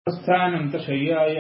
स्थानन्तशय्याय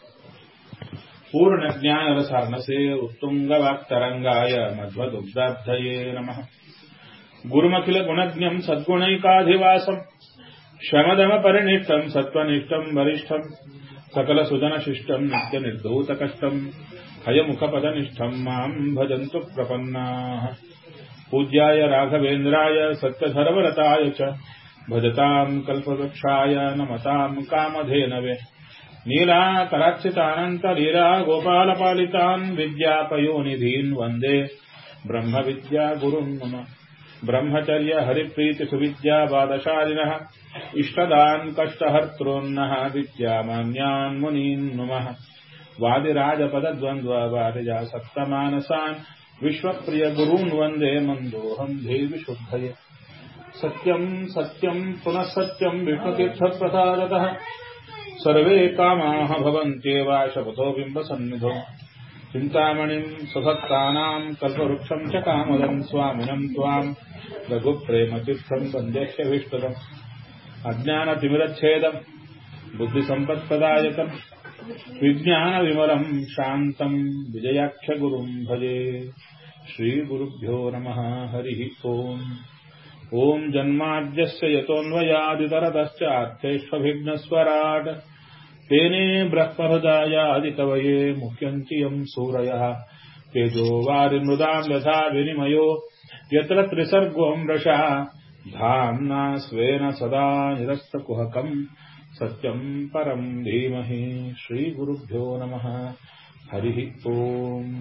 पूर्णज्ञानरसार्णसे उत्तुङ्गवाक्तरङ्गाय मध्वदुग्धाब्धये नमः गुरुमखिलगुणज्ञम् सद्गुणैकाधिवासम् शमदमपरिनिष्टम् सत्त्वनिष्ठम् वरिष्ठम् सकलसुजनशिष्टम् नित्यनिर्धूतकष्टम् हयमुखपदनिष्ठम् माम् भजन्तु प्रपन्नाः पूज्याय राघवेन्द्राय सत्यधर्मरताय च भजताम् कल्पवृक्षाय नमताम् कामधेनवे नीलाकराक्षितानन्तलीला गोपालपालितान् विद्यापयोनिधीन् वन्दे ब्रह्मविद्यागुरुन् मम ब्रह्मचर्य हरिप्रीतिसुविद्याबादशालिनः इष्टदान् कष्टहर्तॄन्नः विद्यामान्यान् मुनीन् नुमः वादिराजपदद्वन्द्ववारिजा सप्तमानसान् विश्वप्रियगुरून् वन्दे मन्दोऽहम् देवि शुद्धये सत्यम् सत्यम् पुनः सत्यम् विष्णुतीर्थप्रसादतः सर्वे कामाः भवन्त्येव शपथो बिम्बसन्निधो चिन्तामणिम् सुभक्तानाम् कल्पवृक्षम् च कामदम् स्वामिनम् त्वाम् रघुप्रेमतीर्थम् सन्देह्यभीष्टदम् अज्ञानतिमिरच्छेदम् बुद्धिसम्पत्प्रदायकम् विज्ञानविमलम् शान्तम् विजयाख्यगुरुम् भजे श्रीगुरुभ्यो नमः हरिः ओम् ॐ जन्माद्यस्य यतोऽन्वयादितरतश्च अर्थेष्वभिघ्नस्वराट् तेने ब्रह्महृदायादिकवये मुह्यन्ति यम् सूरयः तेजो वारिमृदाम् यथा विनिमयो यत्र त्रिसर्गोम् रशा धाम्ना स्वेन सदा निरस्तकुहकम् सत्यम् परम् धीमहि श्रीगुरुभ्यो नमः हरिः ओम्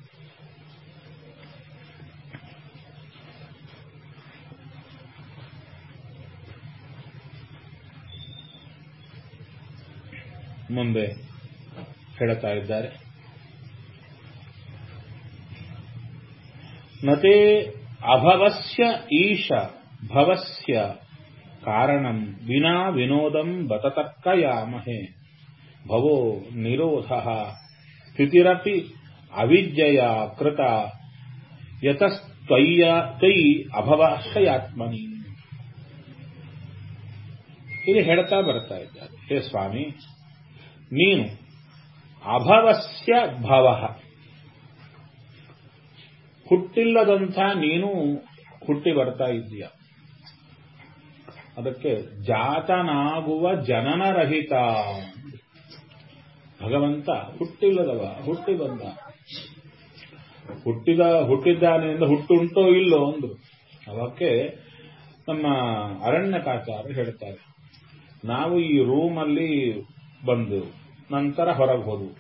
ಮುಂದೆ ಹೇಳ್ತಾ ಇದ್ದಾರೆ ನತೆ ಅಭವಸ್ಯ ಈಶ ಭವಸ್ಯ ಕಾರಣಂ ವಿನಾ ವಿನೋದಂ ಬತತರ್ಕಯಾಮಹೆ ಭವೋ ನಿರೋಧ ಸ್ಥಿತಿರಪಿ ಅವಿದ್ಯೆಯ ಕೃತ ಯತಸ್ತ್ವಯ್ಯ ತ್ವಯಿ ಅಭವಾಶ್ರಯಾತ್ಮನಿ ಇಲ್ಲಿ ಹೇಳ್ತಾ ಬರ್ತಾ ಇದ್ದಾರೆ ಹೇ ಸ್ವಾಮಿ ನೀನು ಅಭವಸ್ಯ ಭವ ಹುಟ್ಟಿಲ್ಲದಂಥ ನೀನು ಹುಟ್ಟಿ ಬರ್ತಾ ಇದ್ದೀಯ ಅದಕ್ಕೆ ಜಾತನಾಗುವ ಜನನರಹಿತ ಭಗವಂತ ಹುಟ್ಟಿಲ್ಲದವ ಹುಟ್ಟಿ ಬಂದ ಹುಟ್ಟಿದ ಹುಟ್ಟಿದ್ದಾನೆ ಎಂದು ಹುಟ್ಟುಂಟೋ ಇಲ್ಲೋ ಅಂದ್ರು ಅವಕ್ಕೆ ನಮ್ಮ ಅರಣ್ಯಕಾಚಾರ ಹೇಳ್ತಾರೆ ನಾವು ಈ ರೂಮಲ್ಲಿ ಬಂದು ನಂತರ ಹೊರಗೆ ಹೋದವು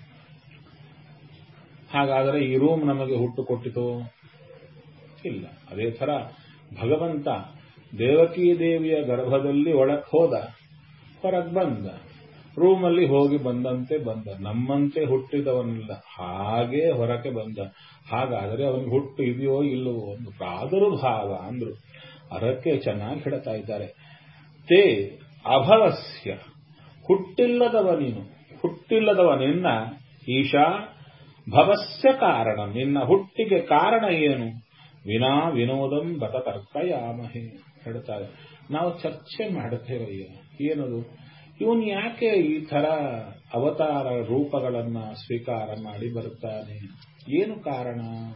ಹಾಗಾದರೆ ಈ ರೂಮ್ ನಮಗೆ ಹುಟ್ಟು ಕೊಟ್ಟಿತು ಇಲ್ಲ ಅದೇ ಥರ ಭಗವಂತ ದೇವಕೀ ದೇವಿಯ ಗರ್ಭದಲ್ಲಿ ಒಳಕ್ಕೆ ಹೋದ ಹೊರಗೆ ಬಂದ ರೂಮಲ್ಲಿ ಹೋಗಿ ಬಂದಂತೆ ಬಂದ ನಮ್ಮಂತೆ ಹುಟ್ಟಿದವನಿಲ್ಲ ಹಾಗೆ ಹೊರಕ್ಕೆ ಬಂದ ಹಾಗಾದರೆ ಅವನಿಗೆ ಹುಟ್ಟು ಇದೆಯೋ ಇಲ್ಲವೋ ಒಂದು ಪ್ರಾದುರ್ಭಾವ ಅಂದ್ರು ಅದಕ್ಕೆ ಚೆನ್ನಾಗಿ ಹೇಳ್ತಾ ಇದ್ದಾರೆ ತೇ ಅಭವಸ್ಯ ಹುಟ್ಟಿಲ್ಲದವ ನೀನು ಹುಟ್ಟಿಲ್ಲದವ ನಿನ್ನ ಈಶಾ ಭವಸ್ಯ ಕಾರಣ ನಿನ್ನ ಹುಟ್ಟಿಗೆ ಕಾರಣ ಏನು ವಿನಾ ವಿನೋದಂ ಬತ ತರ್ಕಯಾಮಹೆ ಹೇಳ್ತಾರೆ ನಾವು ಚರ್ಚೆ ಮಾಡುತ್ತೇವಯ್ಯ ಏನದು ಇವನು ಯಾಕೆ ಈ ತರ ಅವತಾರ ರೂಪಗಳನ್ನ ಸ್ವೀಕಾರ ಮಾಡಿ ಬರುತ್ತಾನೆ ಏನು ಕಾರಣ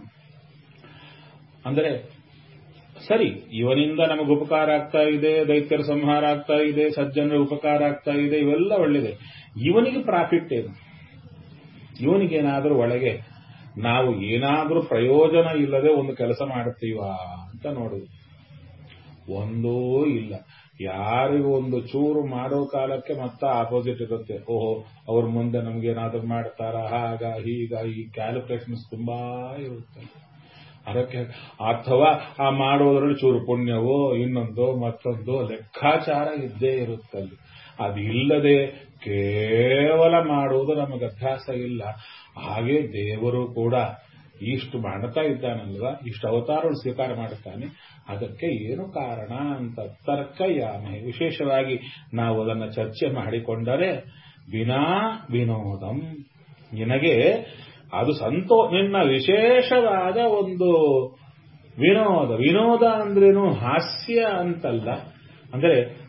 ಅಂದರೆ ಸರಿ ಇವನಿಂದ ನಮಗೆ ಉಪಕಾರ ಆಗ್ತಾ ಇದೆ ದೈತ್ಯರ ಸಂಹಾರ ಆಗ್ತಾ ಇದೆ ಸಜ್ಜನರ ಉಪಕಾರ ಆಗ್ತಾ ಇದೆ ಇವೆಲ್ಲ ಒಳ್ಳೆಯದೆ ಇವನಿಗೆ ಪ್ರಾಫಿಟ್ ಏನು ಇವನಿಗೇನಾದರೂ ಒಳಗೆ ನಾವು ಏನಾದರೂ ಪ್ರಯೋಜನ ಇಲ್ಲದೆ ಒಂದು ಕೆಲಸ ಮಾಡ್ತೀವ ಅಂತ ನೋಡುದು ಒಂದೂ ಇಲ್ಲ ಯಾರಿಗೂ ಒಂದು ಚೂರು ಮಾಡೋ ಕಾಲಕ್ಕೆ ಮತ್ತ ಆಪೋಸಿಟ್ ಇರುತ್ತೆ ಓಹೋ ಅವ್ರ ಮುಂದೆ ನಮ್ಗೇನಾದ್ರೂ ಮಾಡ್ತಾರ ಹಾಗ ಹೀಗ ಈ ಕ್ಯಾಲ್ಕುಲೇಷನ್ಸ್ ತುಂಬಾ ಇರುತ್ತೆ ಅದಕ್ಕೆ ಅಥವಾ ಆ ಮಾಡೋದ್ರಲ್ಲಿ ಚೂರು ಪುಣ್ಯವೋ ಇನ್ನೊಂದು ಮತ್ತೊಂದು ಲೆಕ್ಕಾಚಾರ ಇದ್ದೇ ಇರುತ್ತಲ್ಲಿ ಅದಿಲ್ಲದೆ ಕೇವಲ ಮಾಡುವುದು ನಮಗೆ ಅಭ್ಯಾಸ ಇಲ್ಲ ಹಾಗೆ ದೇವರು ಕೂಡ ಇಷ್ಟು ಮಾಡ್ತಾ ಇದ್ದಾನಲ್ವ ಇಷ್ಟು ಅವತಾರವನ್ನು ಸ್ವೀಕಾರ ಮಾಡುತ್ತಾನೆ ಅದಕ್ಕೆ ಏನು ಕಾರಣ ಅಂತ ತರ್ಕ ಯಾಮೆ ವಿಶೇಷವಾಗಿ ನಾವು ಅದನ್ನು ಚರ್ಚೆ ಮಾಡಿಕೊಂಡರೆ ವಿನಾ ವಿನೋದಂ ನಿನಗೆ ಅದು ಸಂತೋ ನಿನ್ನ ವಿಶೇಷವಾದ ಒಂದು ವಿನೋದ ವಿನೋದ ಅಂದ್ರೇನು ಹಾಸ್ಯ ಅಂತಲ್ಲ ಅಂದ್ರೆ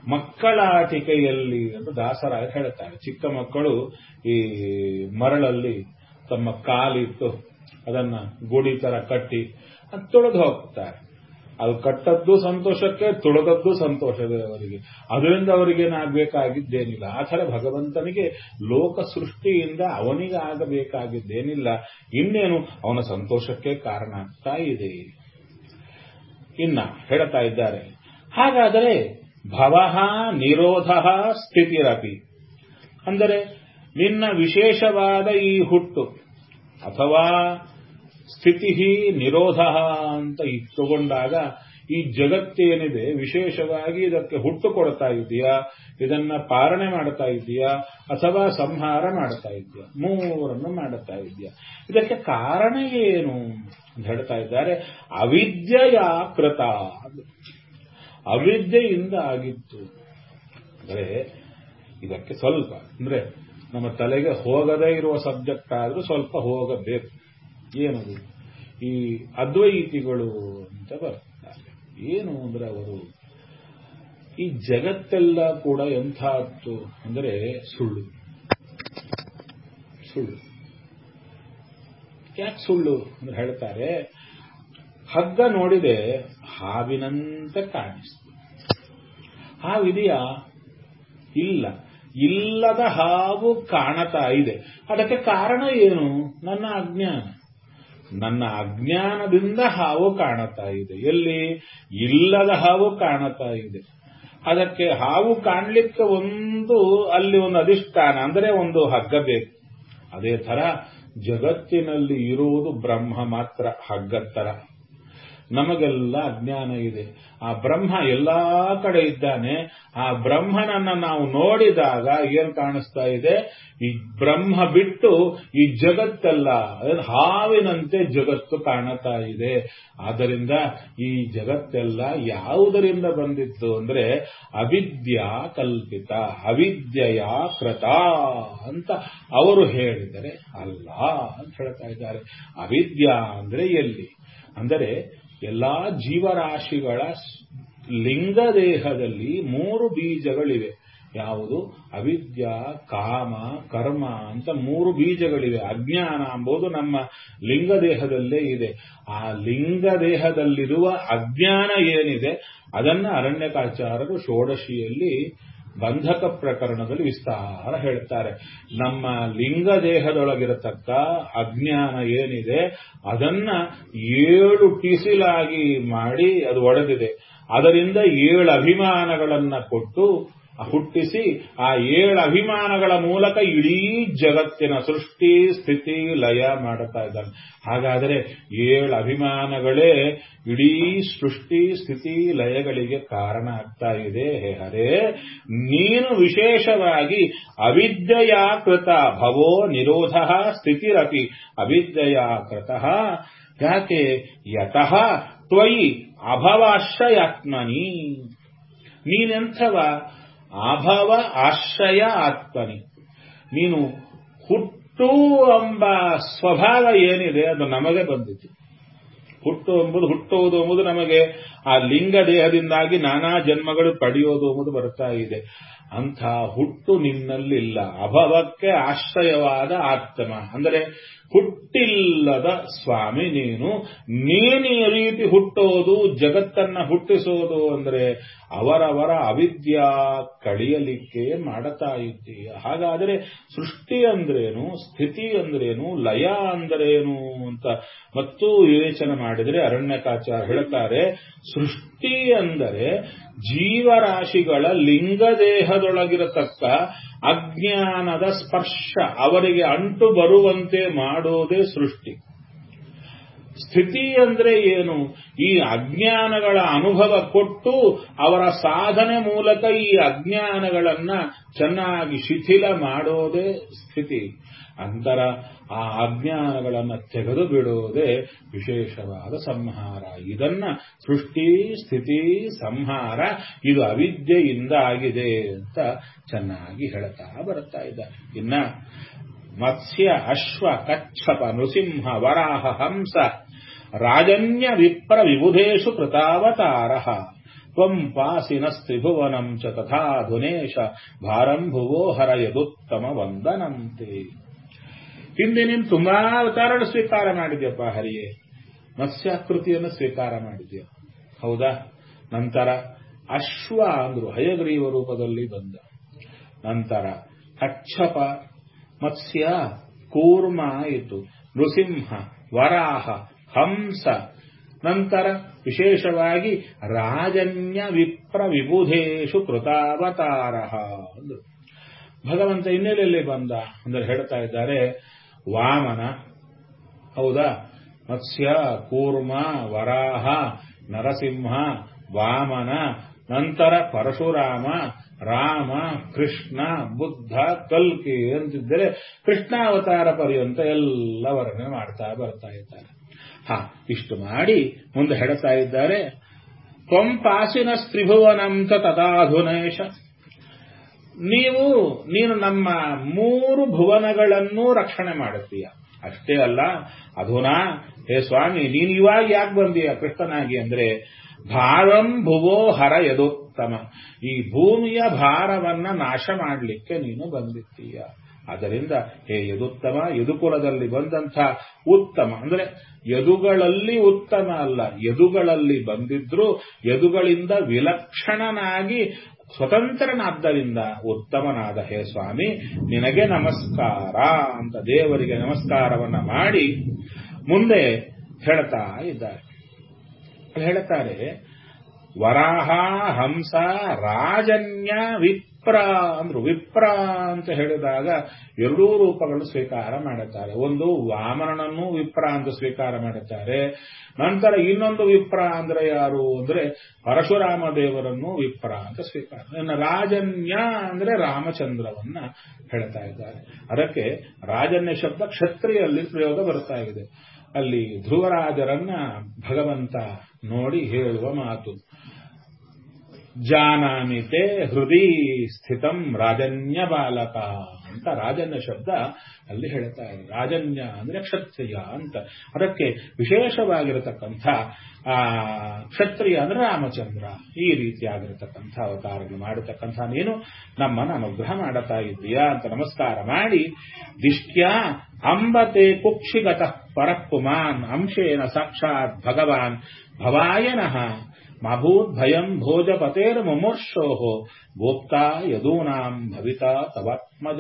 ಮಕ್ಕಳಾಟಿಕೆಯಲ್ಲಿ ಅಂತ ದಾಸರಾಯ ಹೇಳ್ತಾರೆ ಚಿಕ್ಕ ಮಕ್ಕಳು ಈ ಮರಳಲ್ಲಿ ತಮ್ಮ ಕಾಲಿಟ್ಟು ಅದನ್ನ ಗುಡಿ ತರ ಕಟ್ಟಿ ಅದು ತುಳಿದು ಹೋಗ್ತಾರೆ ಅದು ಕಟ್ಟದ್ದು ಸಂತೋಷಕ್ಕೆ ತುಳಿದದ್ದು ಸಂತೋಷವೇ ಅವರಿಗೆ ಅದರಿಂದ ಅವರಿಗೇನಾಗಬೇಕಾಗಿದ್ದೇನಿಲ್ಲ ಆ ಥರ ಭಗವಂತನಿಗೆ ಲೋಕ ಸೃಷ್ಟಿಯಿಂದ ಅವನಿಗೆ ಆಗಬೇಕಾಗಿದ್ದೇನಿಲ್ಲ ಇನ್ನೇನು ಅವನ ಸಂತೋಷಕ್ಕೆ ಕಾರಣ ಆಗ್ತಾ ಇದೆ ಇನ್ನ ಹೇಳ್ತಾ ಇದ್ದಾರೆ ಹಾಗಾದರೆ ಭವಃ ನಿರೋಧ ಸ್ಥಿತಿರಪಿ ಅಂದರೆ ನಿನ್ನ ವಿಶೇಷವಾದ ಈ ಹುಟ್ಟು ಅಥವಾ ಸ್ಥಿತಿ ನಿರೋಧ ಅಂತ ಇಟ್ಟುಕೊಂಡಾಗ ಈ ಜಗತ್ತೇನಿದೆ ವಿಶೇಷವಾಗಿ ಇದಕ್ಕೆ ಹುಟ್ಟು ಕೊಡ್ತಾ ಇದೆಯಾ ಇದನ್ನ ಪಾಲನೆ ಮಾಡ್ತಾ ಇದೆಯಾ ಅಥವಾ ಸಂಹಾರ ಮಾಡ್ತಾ ಇದೆಯಾ ಮೂರನ್ನು ಮಾಡುತ್ತಾ ಇದೆಯಾ ಇದಕ್ಕೆ ಕಾರಣ ಏನು ಅಂತ ಹೇಳ್ತಾ ಇದ್ದಾರೆ ಅವಿದ್ಯೆಯ ಕೃತ ಅವಿದ್ಯೆಯಿಂದ ಆಗಿತ್ತು ಅಂದ್ರೆ ಇದಕ್ಕೆ ಸ್ವಲ್ಪ ಅಂದ್ರೆ ನಮ್ಮ ತಲೆಗೆ ಹೋಗದೇ ಇರುವ ಸಬ್ಜೆಕ್ಟ್ ಆದ್ರೂ ಸ್ವಲ್ಪ ಹೋಗಬೇಕು ಏನದು ಈ ಅದ್ವೈತಿಗಳು ಅಂತ ಬರ್ತಾರೆ ಏನು ಅಂದ್ರೆ ಅವರು ಈ ಜಗತ್ತೆಲ್ಲ ಕೂಡ ಎಂಥದ್ದು ಅಂದರೆ ಸುಳ್ಳು ಸುಳ್ಳು ಯಾಕೆ ಸುಳ್ಳು ಅಂದ್ರೆ ಹೇಳ್ತಾರೆ ಹಗ್ಗ ನೋಡಿದೆ ಹಾವಿನಂತೆ ಕಾಣಿಸ್ತು ಹಾವಿದೆಯಾ ಇಲ್ಲ ಇಲ್ಲದ ಹಾವು ಕಾಣತಾ ಇದೆ ಅದಕ್ಕೆ ಕಾರಣ ಏನು ನನ್ನ ಅಜ್ಞಾನ ನನ್ನ ಅಜ್ಞಾನದಿಂದ ಹಾವು ಕಾಣತಾ ಇದೆ ಎಲ್ಲಿ ಇಲ್ಲದ ಹಾವು ಕಾಣತಾ ಇದೆ ಅದಕ್ಕೆ ಹಾವು ಕಾಣ್ಲಿಕ್ಕೆ ಒಂದು ಅಲ್ಲಿ ಒಂದು ಅಧಿಷ್ಠಾನ ಅಂದರೆ ಒಂದು ಹಗ್ಗ ಬೇಕು ಅದೇ ತರ ಜಗತ್ತಿನಲ್ಲಿ ಇರುವುದು ಬ್ರಹ್ಮ ಮಾತ್ರ ಹಗ್ಗತ್ತರ ನಮಗೆಲ್ಲ ಅಜ್ಞಾನ ಇದೆ ಆ ಬ್ರಹ್ಮ ಎಲ್ಲಾ ಕಡೆ ಇದ್ದಾನೆ ಆ ಬ್ರಹ್ಮನನ್ನ ನಾವು ನೋಡಿದಾಗ ಏನ್ ಕಾಣಿಸ್ತಾ ಇದೆ ಈ ಬ್ರಹ್ಮ ಬಿಟ್ಟು ಈ ಜಗತ್ತೆಲ್ಲ ಹಾವಿನಂತೆ ಜಗತ್ತು ಕಾಣತಾ ಇದೆ ಆದ್ದರಿಂದ ಈ ಜಗತ್ತೆಲ್ಲ ಯಾವುದರಿಂದ ಬಂದಿತ್ತು ಅಂದ್ರೆ ಅವಿದ್ಯಾ ಕಲ್ಪಿತ ಅವಿದ್ಯೆಯ ಕೃತ ಅಂತ ಅವರು ಹೇಳಿದರೆ ಅಲ್ಲ ಅಂತ ಹೇಳ್ತಾ ಇದ್ದಾರೆ ಅವಿದ್ಯಾ ಅಂದ್ರೆ ಎಲ್ಲಿ ಅಂದರೆ ಎಲ್ಲಾ ಜೀವರಾಶಿಗಳ ಲಿಂಗದೇಹದಲ್ಲಿ ಮೂರು ಬೀಜಗಳಿವೆ ಯಾವುದು ಅವಿದ್ಯ ಕಾಮ ಕರ್ಮ ಅಂತ ಮೂರು ಬೀಜಗಳಿವೆ ಅಜ್ಞಾನ ಎಂಬುದು ನಮ್ಮ ಲಿಂಗದೇಹದಲ್ಲೇ ಇದೆ ಆ ಲಿಂಗದೇಹದಲ್ಲಿರುವ ಅಜ್ಞಾನ ಏನಿದೆ ಅದನ್ನ ಅರಣ್ಯಕಾಚಾರರು ಷೋಡಶಿಯಲ್ಲಿ ಬಂಧಕ ಪ್ರಕರಣದಲ್ಲಿ ವಿಸ್ತಾರ ಹೇಳ್ತಾರೆ ನಮ್ಮ ಲಿಂಗ ದೇಹದೊಳಗಿರತಕ್ಕ ಅಜ್ಞಾನ ಏನಿದೆ ಅದನ್ನ ಏಳು ಟಿಸಿಲಾಗಿ ಮಾಡಿ ಅದು ಒಡೆದಿದೆ ಅದರಿಂದ ಏಳು ಅಭಿಮಾನಗಳನ್ನ ಕೊಟ್ಟು ಹುಟ್ಟಿಸಿ ಆ ಏಳು ಅಭಿಮಾನಗಳ ಮೂಲಕ ಇಡೀ ಜಗತ್ತಿನ ಸೃಷ್ಟಿ ಸ್ಥಿತಿ ಲಯ ಮಾಡುತ್ತಾ ಇದ್ದಾನೆ ಹಾಗಾದರೆ ಏಳು ಅಭಿಮಾನಗಳೇ ಇಡೀ ಸೃಷ್ಟಿ ಸ್ಥಿತಿ ಲಯಗಳಿಗೆ ಕಾರಣ ಆಗ್ತಾ ಇದೆ ಹೇ ಹರೇ ನೀನು ವಿಶೇಷವಾಗಿ ಅವಿದ್ಯೆಯ ಕೃತ ಭವೋ ನಿರೋಧ ಸ್ಥಿತಿರಪಿ ಅವಿದ್ಯೆಯ ಕೃತಃ ಯಾಕೆ ಯತಃ ತ್ವಯಿ ಅಭವಾಶ್ರಯಾತ್ಮನಿ ನೀನೆಂಥವ ಅಭವ ಆಶ್ರಯ ಆತ್ಮನಿ ನೀನು ಹುಟ್ಟು ಎಂಬ ಸ್ವಭಾವ ಏನಿದೆ ಅದು ನಮಗೆ ಬಂದಿತು ಹುಟ್ಟು ಎಂಬುದು ಹುಟ್ಟುವುದು ಎಂಬುದು ನಮಗೆ ಆ ಲಿಂಗ ದೇಹದಿಂದಾಗಿ ನಾನಾ ಜನ್ಮಗಳು ಪಡೆಯೋದು ಎಂಬುದು ಬರ್ತಾ ಇದೆ ಅಂಥ ಹುಟ್ಟು ನಿನ್ನಲ್ಲಿಲ್ಲ ಅಭವಕ್ಕೆ ಆಶ್ರಯವಾದ ಆತ್ಮ ಅಂದರೆ ಹುಟ್ಟಿಲ್ಲದ ಸ್ವಾಮಿ ನೀನು ನೀನು ಈ ರೀತಿ ಹುಟ್ಟೋದು ಜಗತ್ತನ್ನ ಹುಟ್ಟಿಸೋದು ಅಂದ್ರೆ ಅವರವರ ಅವಿದ್ಯಾ ಕಳಿಯಲಿಕ್ಕೆ ಮಾಡುತ್ತಾ ಇದ್ದೀಯ ಹಾಗಾದರೆ ಸೃಷ್ಟಿ ಅಂದ್ರೇನು ಸ್ಥಿತಿ ಅಂದ್ರೇನು ಲಯ ಅಂದ್ರೇನು ಅಂತ ಮತ್ತು ಯೋಚನೆ ಮಾಡಿದರೆ ಅರಣ್ಯಕಾಚಾರ ಹೇಳ್ತಾರೆ ಸೃಷ್ಟಿ ಅಂದರೆ ಜೀವರಾಶಿಗಳ ಲಿಂಗದೇಹದೊಳಗಿರತಕ್ಕ ಅಜ್ಞಾನದ ಸ್ಪರ್ಶ ಅವರಿಗೆ ಅಂಟು ಬರುವಂತೆ ಮಾಡೋದೇ ಸೃಷ್ಟಿ ಸ್ಥಿತಿ ಅಂದ್ರೆ ಏನು ಈ ಅಜ್ಞಾನಗಳ ಅನುಭವ ಕೊಟ್ಟು ಅವರ ಸಾಧನೆ ಮೂಲಕ ಈ ಅಜ್ಞಾನಗಳನ್ನ ಚೆನ್ನಾಗಿ ಶಿಥಿಲ ಮಾಡೋದೇ ಸ್ಥಿತಿ ಅಂತರ ಆ ಅಜ್ಞಾನಗಳನ್ನ ತೆಗೆದು ಬಿಡೋದೇ ವಿಶೇಷವಾದ ಸಂಹಾರ ಇದನ್ನ ಸೃಷ್ಟಿ ಸ್ಥಿತಿ ಸಂಹಾರ ಇದು ಅವಿದ್ಯೆಯಿಂದ ಆಗಿದೆ ಅಂತ ಚೆನ್ನಾಗಿ ಹೇಳ್ತಾ ಬರ್ತಾ ಇದ್ದಾರೆ ಇನ್ನ ಮತ್ಸ್ಯ ಅಶ್ವ ಕಚ್ಚಪ ನೃಸಿಂಹ ವರಾಹ ಹಂಸ ರಾಜನ್ಯ ವಿಪ್ರ ವಿಬುಧೇಶು ಕೃತಾವತಾರ ತ್ವಂ ಪಾಸಿನಸ್ತ್ರಿಭುವನಂ ಚ ತಥಾಧುನೇಶ ಭಾರಂ ಭುವೋ ಹರಯದುತ್ತಮ ವಂದನಂತೆ ಹಿಂದೆ ನೀನು ತುಂಬಾ ಅವತಾರಗಳು ಸ್ವೀಕಾರ ಮಾಡಿದ್ಯಪ್ಪ ಹರಿಯೇ ಮತ್ಸ್ಯಾಕೃತಿಯನ್ನು ಸ್ವೀಕಾರ ಮಾಡಿದ್ಯ ಹೌದಾ ನಂತರ ಅಶ್ವ ಅಂದ್ರು ಹಯಗ್ರೀವ ರೂಪದಲ್ಲಿ ಬಂದ ನಂತರ ಕಚ್ಚಪ ಮತ್ಸ್ಯ ಕೂರ್ಮ ಆಯಿತು ನೃಸಿಂಹ ವರಾಹ ಹಂಸ ನಂತರ ವಿಶೇಷವಾಗಿ ರಾಜನ್ಯ ವಿಪ್ರ ವಿಬುಧೇಶು ಕೃತಾವತಾರ ಅಂದ್ರು ಭಗವಂತ ಇನ್ನೆಲ್ಲೆಲ್ಲಿ ಬಂದ ಅಂದ್ರೆ ಹೇಳ್ತಾ ಇದ್ದಾರೆ ವಾಮನ ಹೌದಾ ಮತ್ಸ್ಯ ಕೂರ್ಮ ವರಾಹ ನರಸಿಂಹ ವಾಮನ ನಂತರ ಪರಶುರಾಮ ರಾಮ ಕೃಷ್ಣ ಬುದ್ಧ ಕಲ್ಕಿ ಅಂತಿದ್ದರೆ ಕೃಷ್ಣಾವತಾರ ಪರ್ಯಂತ ಎಲ್ಲ ವರ್ಣನೆ ಮಾಡ್ತಾ ಬರ್ತಾ ಇದ್ದಾರೆ ಹಾ ಇಷ್ಟು ಮಾಡಿ ಮುಂದೆ ಹೇಳ್ತಾ ಇದ್ದಾರೆ ತ್ವಂಪಾಸಿನ ಸ್ತ್ರಿಭುವನಂತ ತದಾಧುನೇಶ ನೀವು ನೀನು ನಮ್ಮ ಮೂರು ಭುವನಗಳನ್ನು ರಕ್ಷಣೆ ಮಾಡುತ್ತೀಯ ಅಷ್ಟೇ ಅಲ್ಲ ಅಧುನಾ ಹೇ ಸ್ವಾಮಿ ನೀನು ಇವಾಗ ಯಾಕೆ ಬಂದೀಯ ಕೃಷ್ಣನಾಗಿ ಅಂದ್ರೆ ಭಾರಂ ಭುವೋ ಹರ ಯದೋತ್ತಮ ಈ ಭೂಮಿಯ ಭಾರವನ್ನ ನಾಶ ಮಾಡಲಿಕ್ಕೆ ನೀನು ಬಂದಿದ್ದೀಯ ಆದ್ದರಿಂದ ಹೇ ಯದುತ್ತಮ ಯದುಕುಲದಲ್ಲಿ ಬಂದಂಥ ಉತ್ತಮ ಅಂದ್ರೆ ಯದುಗಳಲ್ಲಿ ಉತ್ತಮ ಅಲ್ಲ ಯದುಗಳಲ್ಲಿ ಬಂದಿದ್ರು ಯದುಗಳಿಂದ ವಿಲಕ್ಷಣನಾಗಿ ಸ್ವತಂತ್ರನಾದ್ದರಿಂದ ಉತ್ತಮನಾದ ಹೇ ಸ್ವಾಮಿ ನಿನಗೆ ನಮಸ್ಕಾರ ಅಂತ ದೇವರಿಗೆ ನಮಸ್ಕಾರವನ್ನ ಮಾಡಿ ಮುಂದೆ ಹೇಳ್ತಾ ಇದ್ದಾರೆ ಹೇಳ್ತಾರೆ ವರಾಹ ಹಂಸ ರಾಜನ್ಯ ವಿಪ್ರ ಅಂದ್ರು ವಿಪ್ರ ಅಂತ ಹೇಳಿದಾಗ ಎರಡೂ ರೂಪಗಳು ಸ್ವೀಕಾರ ಮಾಡುತ್ತಾರೆ ಒಂದು ವಾಮನನನ್ನು ವಿಪ್ರ ಅಂತ ಸ್ವೀಕಾರ ಮಾಡುತ್ತಾರೆ ನಂತರ ಇನ್ನೊಂದು ವಿಪ್ರ ಅಂದ್ರೆ ಯಾರು ಅಂದ್ರೆ ಪರಶುರಾಮ ದೇವರನ್ನು ವಿಪ್ರ ಅಂತ ಸ್ವೀಕಾರ ಇನ್ನು ರಾಜನ್ಯ ಅಂದ್ರೆ ರಾಮಚಂದ್ರವನ್ನ ಹೇಳ್ತಾ ಇದ್ದಾರೆ ಅದಕ್ಕೆ ರಾಜನ್ಯ ಶಬ್ದ ಕ್ಷತ್ರಿಯಲ್ಲಿ ಪ್ರಯೋಗ ಬರ್ತಾ ಇದೆ ಅಲ್ಲಿ ಧ್ರುವರಾಜರನ್ನ ಭಗವಂತ ನೋಡಿ ಹೇಳುವ ಮಾತು ಜಾನಾಮಿತೆ ಹೃದಯ ಸ್ಥಿತಂ ರಾಜನ್ಯ ಬಾಲಕ ಅಂತ ರಾಜನ್ಯ ಶಬ್ದ ಅಲ್ಲಿ ಹೇಳ್ತಾ ಇದೆ ರಾಜನ್ಯ ಅಂದ್ರೆ ಕ್ಷತ್ರಿಯ ಅಂತ ಅದಕ್ಕೆ ವಿಶೇಷವಾಗಿರತಕ್ಕಂಥ ಆ ಕ್ಷತ್ರಿಯ ಅಂದ್ರೆ ರಾಮಚಂದ್ರ ಈ ರೀತಿಯಾಗಿರತಕ್ಕಂಥ ಅವತಾರಗಳು ಮಾಡತಕ್ಕಂಥ ನೀನು ನಮ್ಮನ್ನು ಅನುಗ್ರಹ ಮಾಡುತ್ತಾ ಇದ್ದೀಯಾ ಅಂತ ನಮಸ್ಕಾರ ಮಾಡಿ ದಿಷ್ಟ್ಯ ಅಂಬತೆ ಕುಕ್ಷಿಗತ ಪರಪ್ಪುಮಾನ್ ಅಂಶೇನ ಸಾಕ್ಷಾತ್ ಭಗವಾನ್ ಭವಾಯನಃ ಮಭೂತ್ ಭಯಂ ಭೋಜಪತೇರ್ ಮುಮೂರ್ಷೋ ಭೋಕ್ತಾ ಯದೂನಾಂ ಭವಿತಾ ತವಾತ್ಮಜ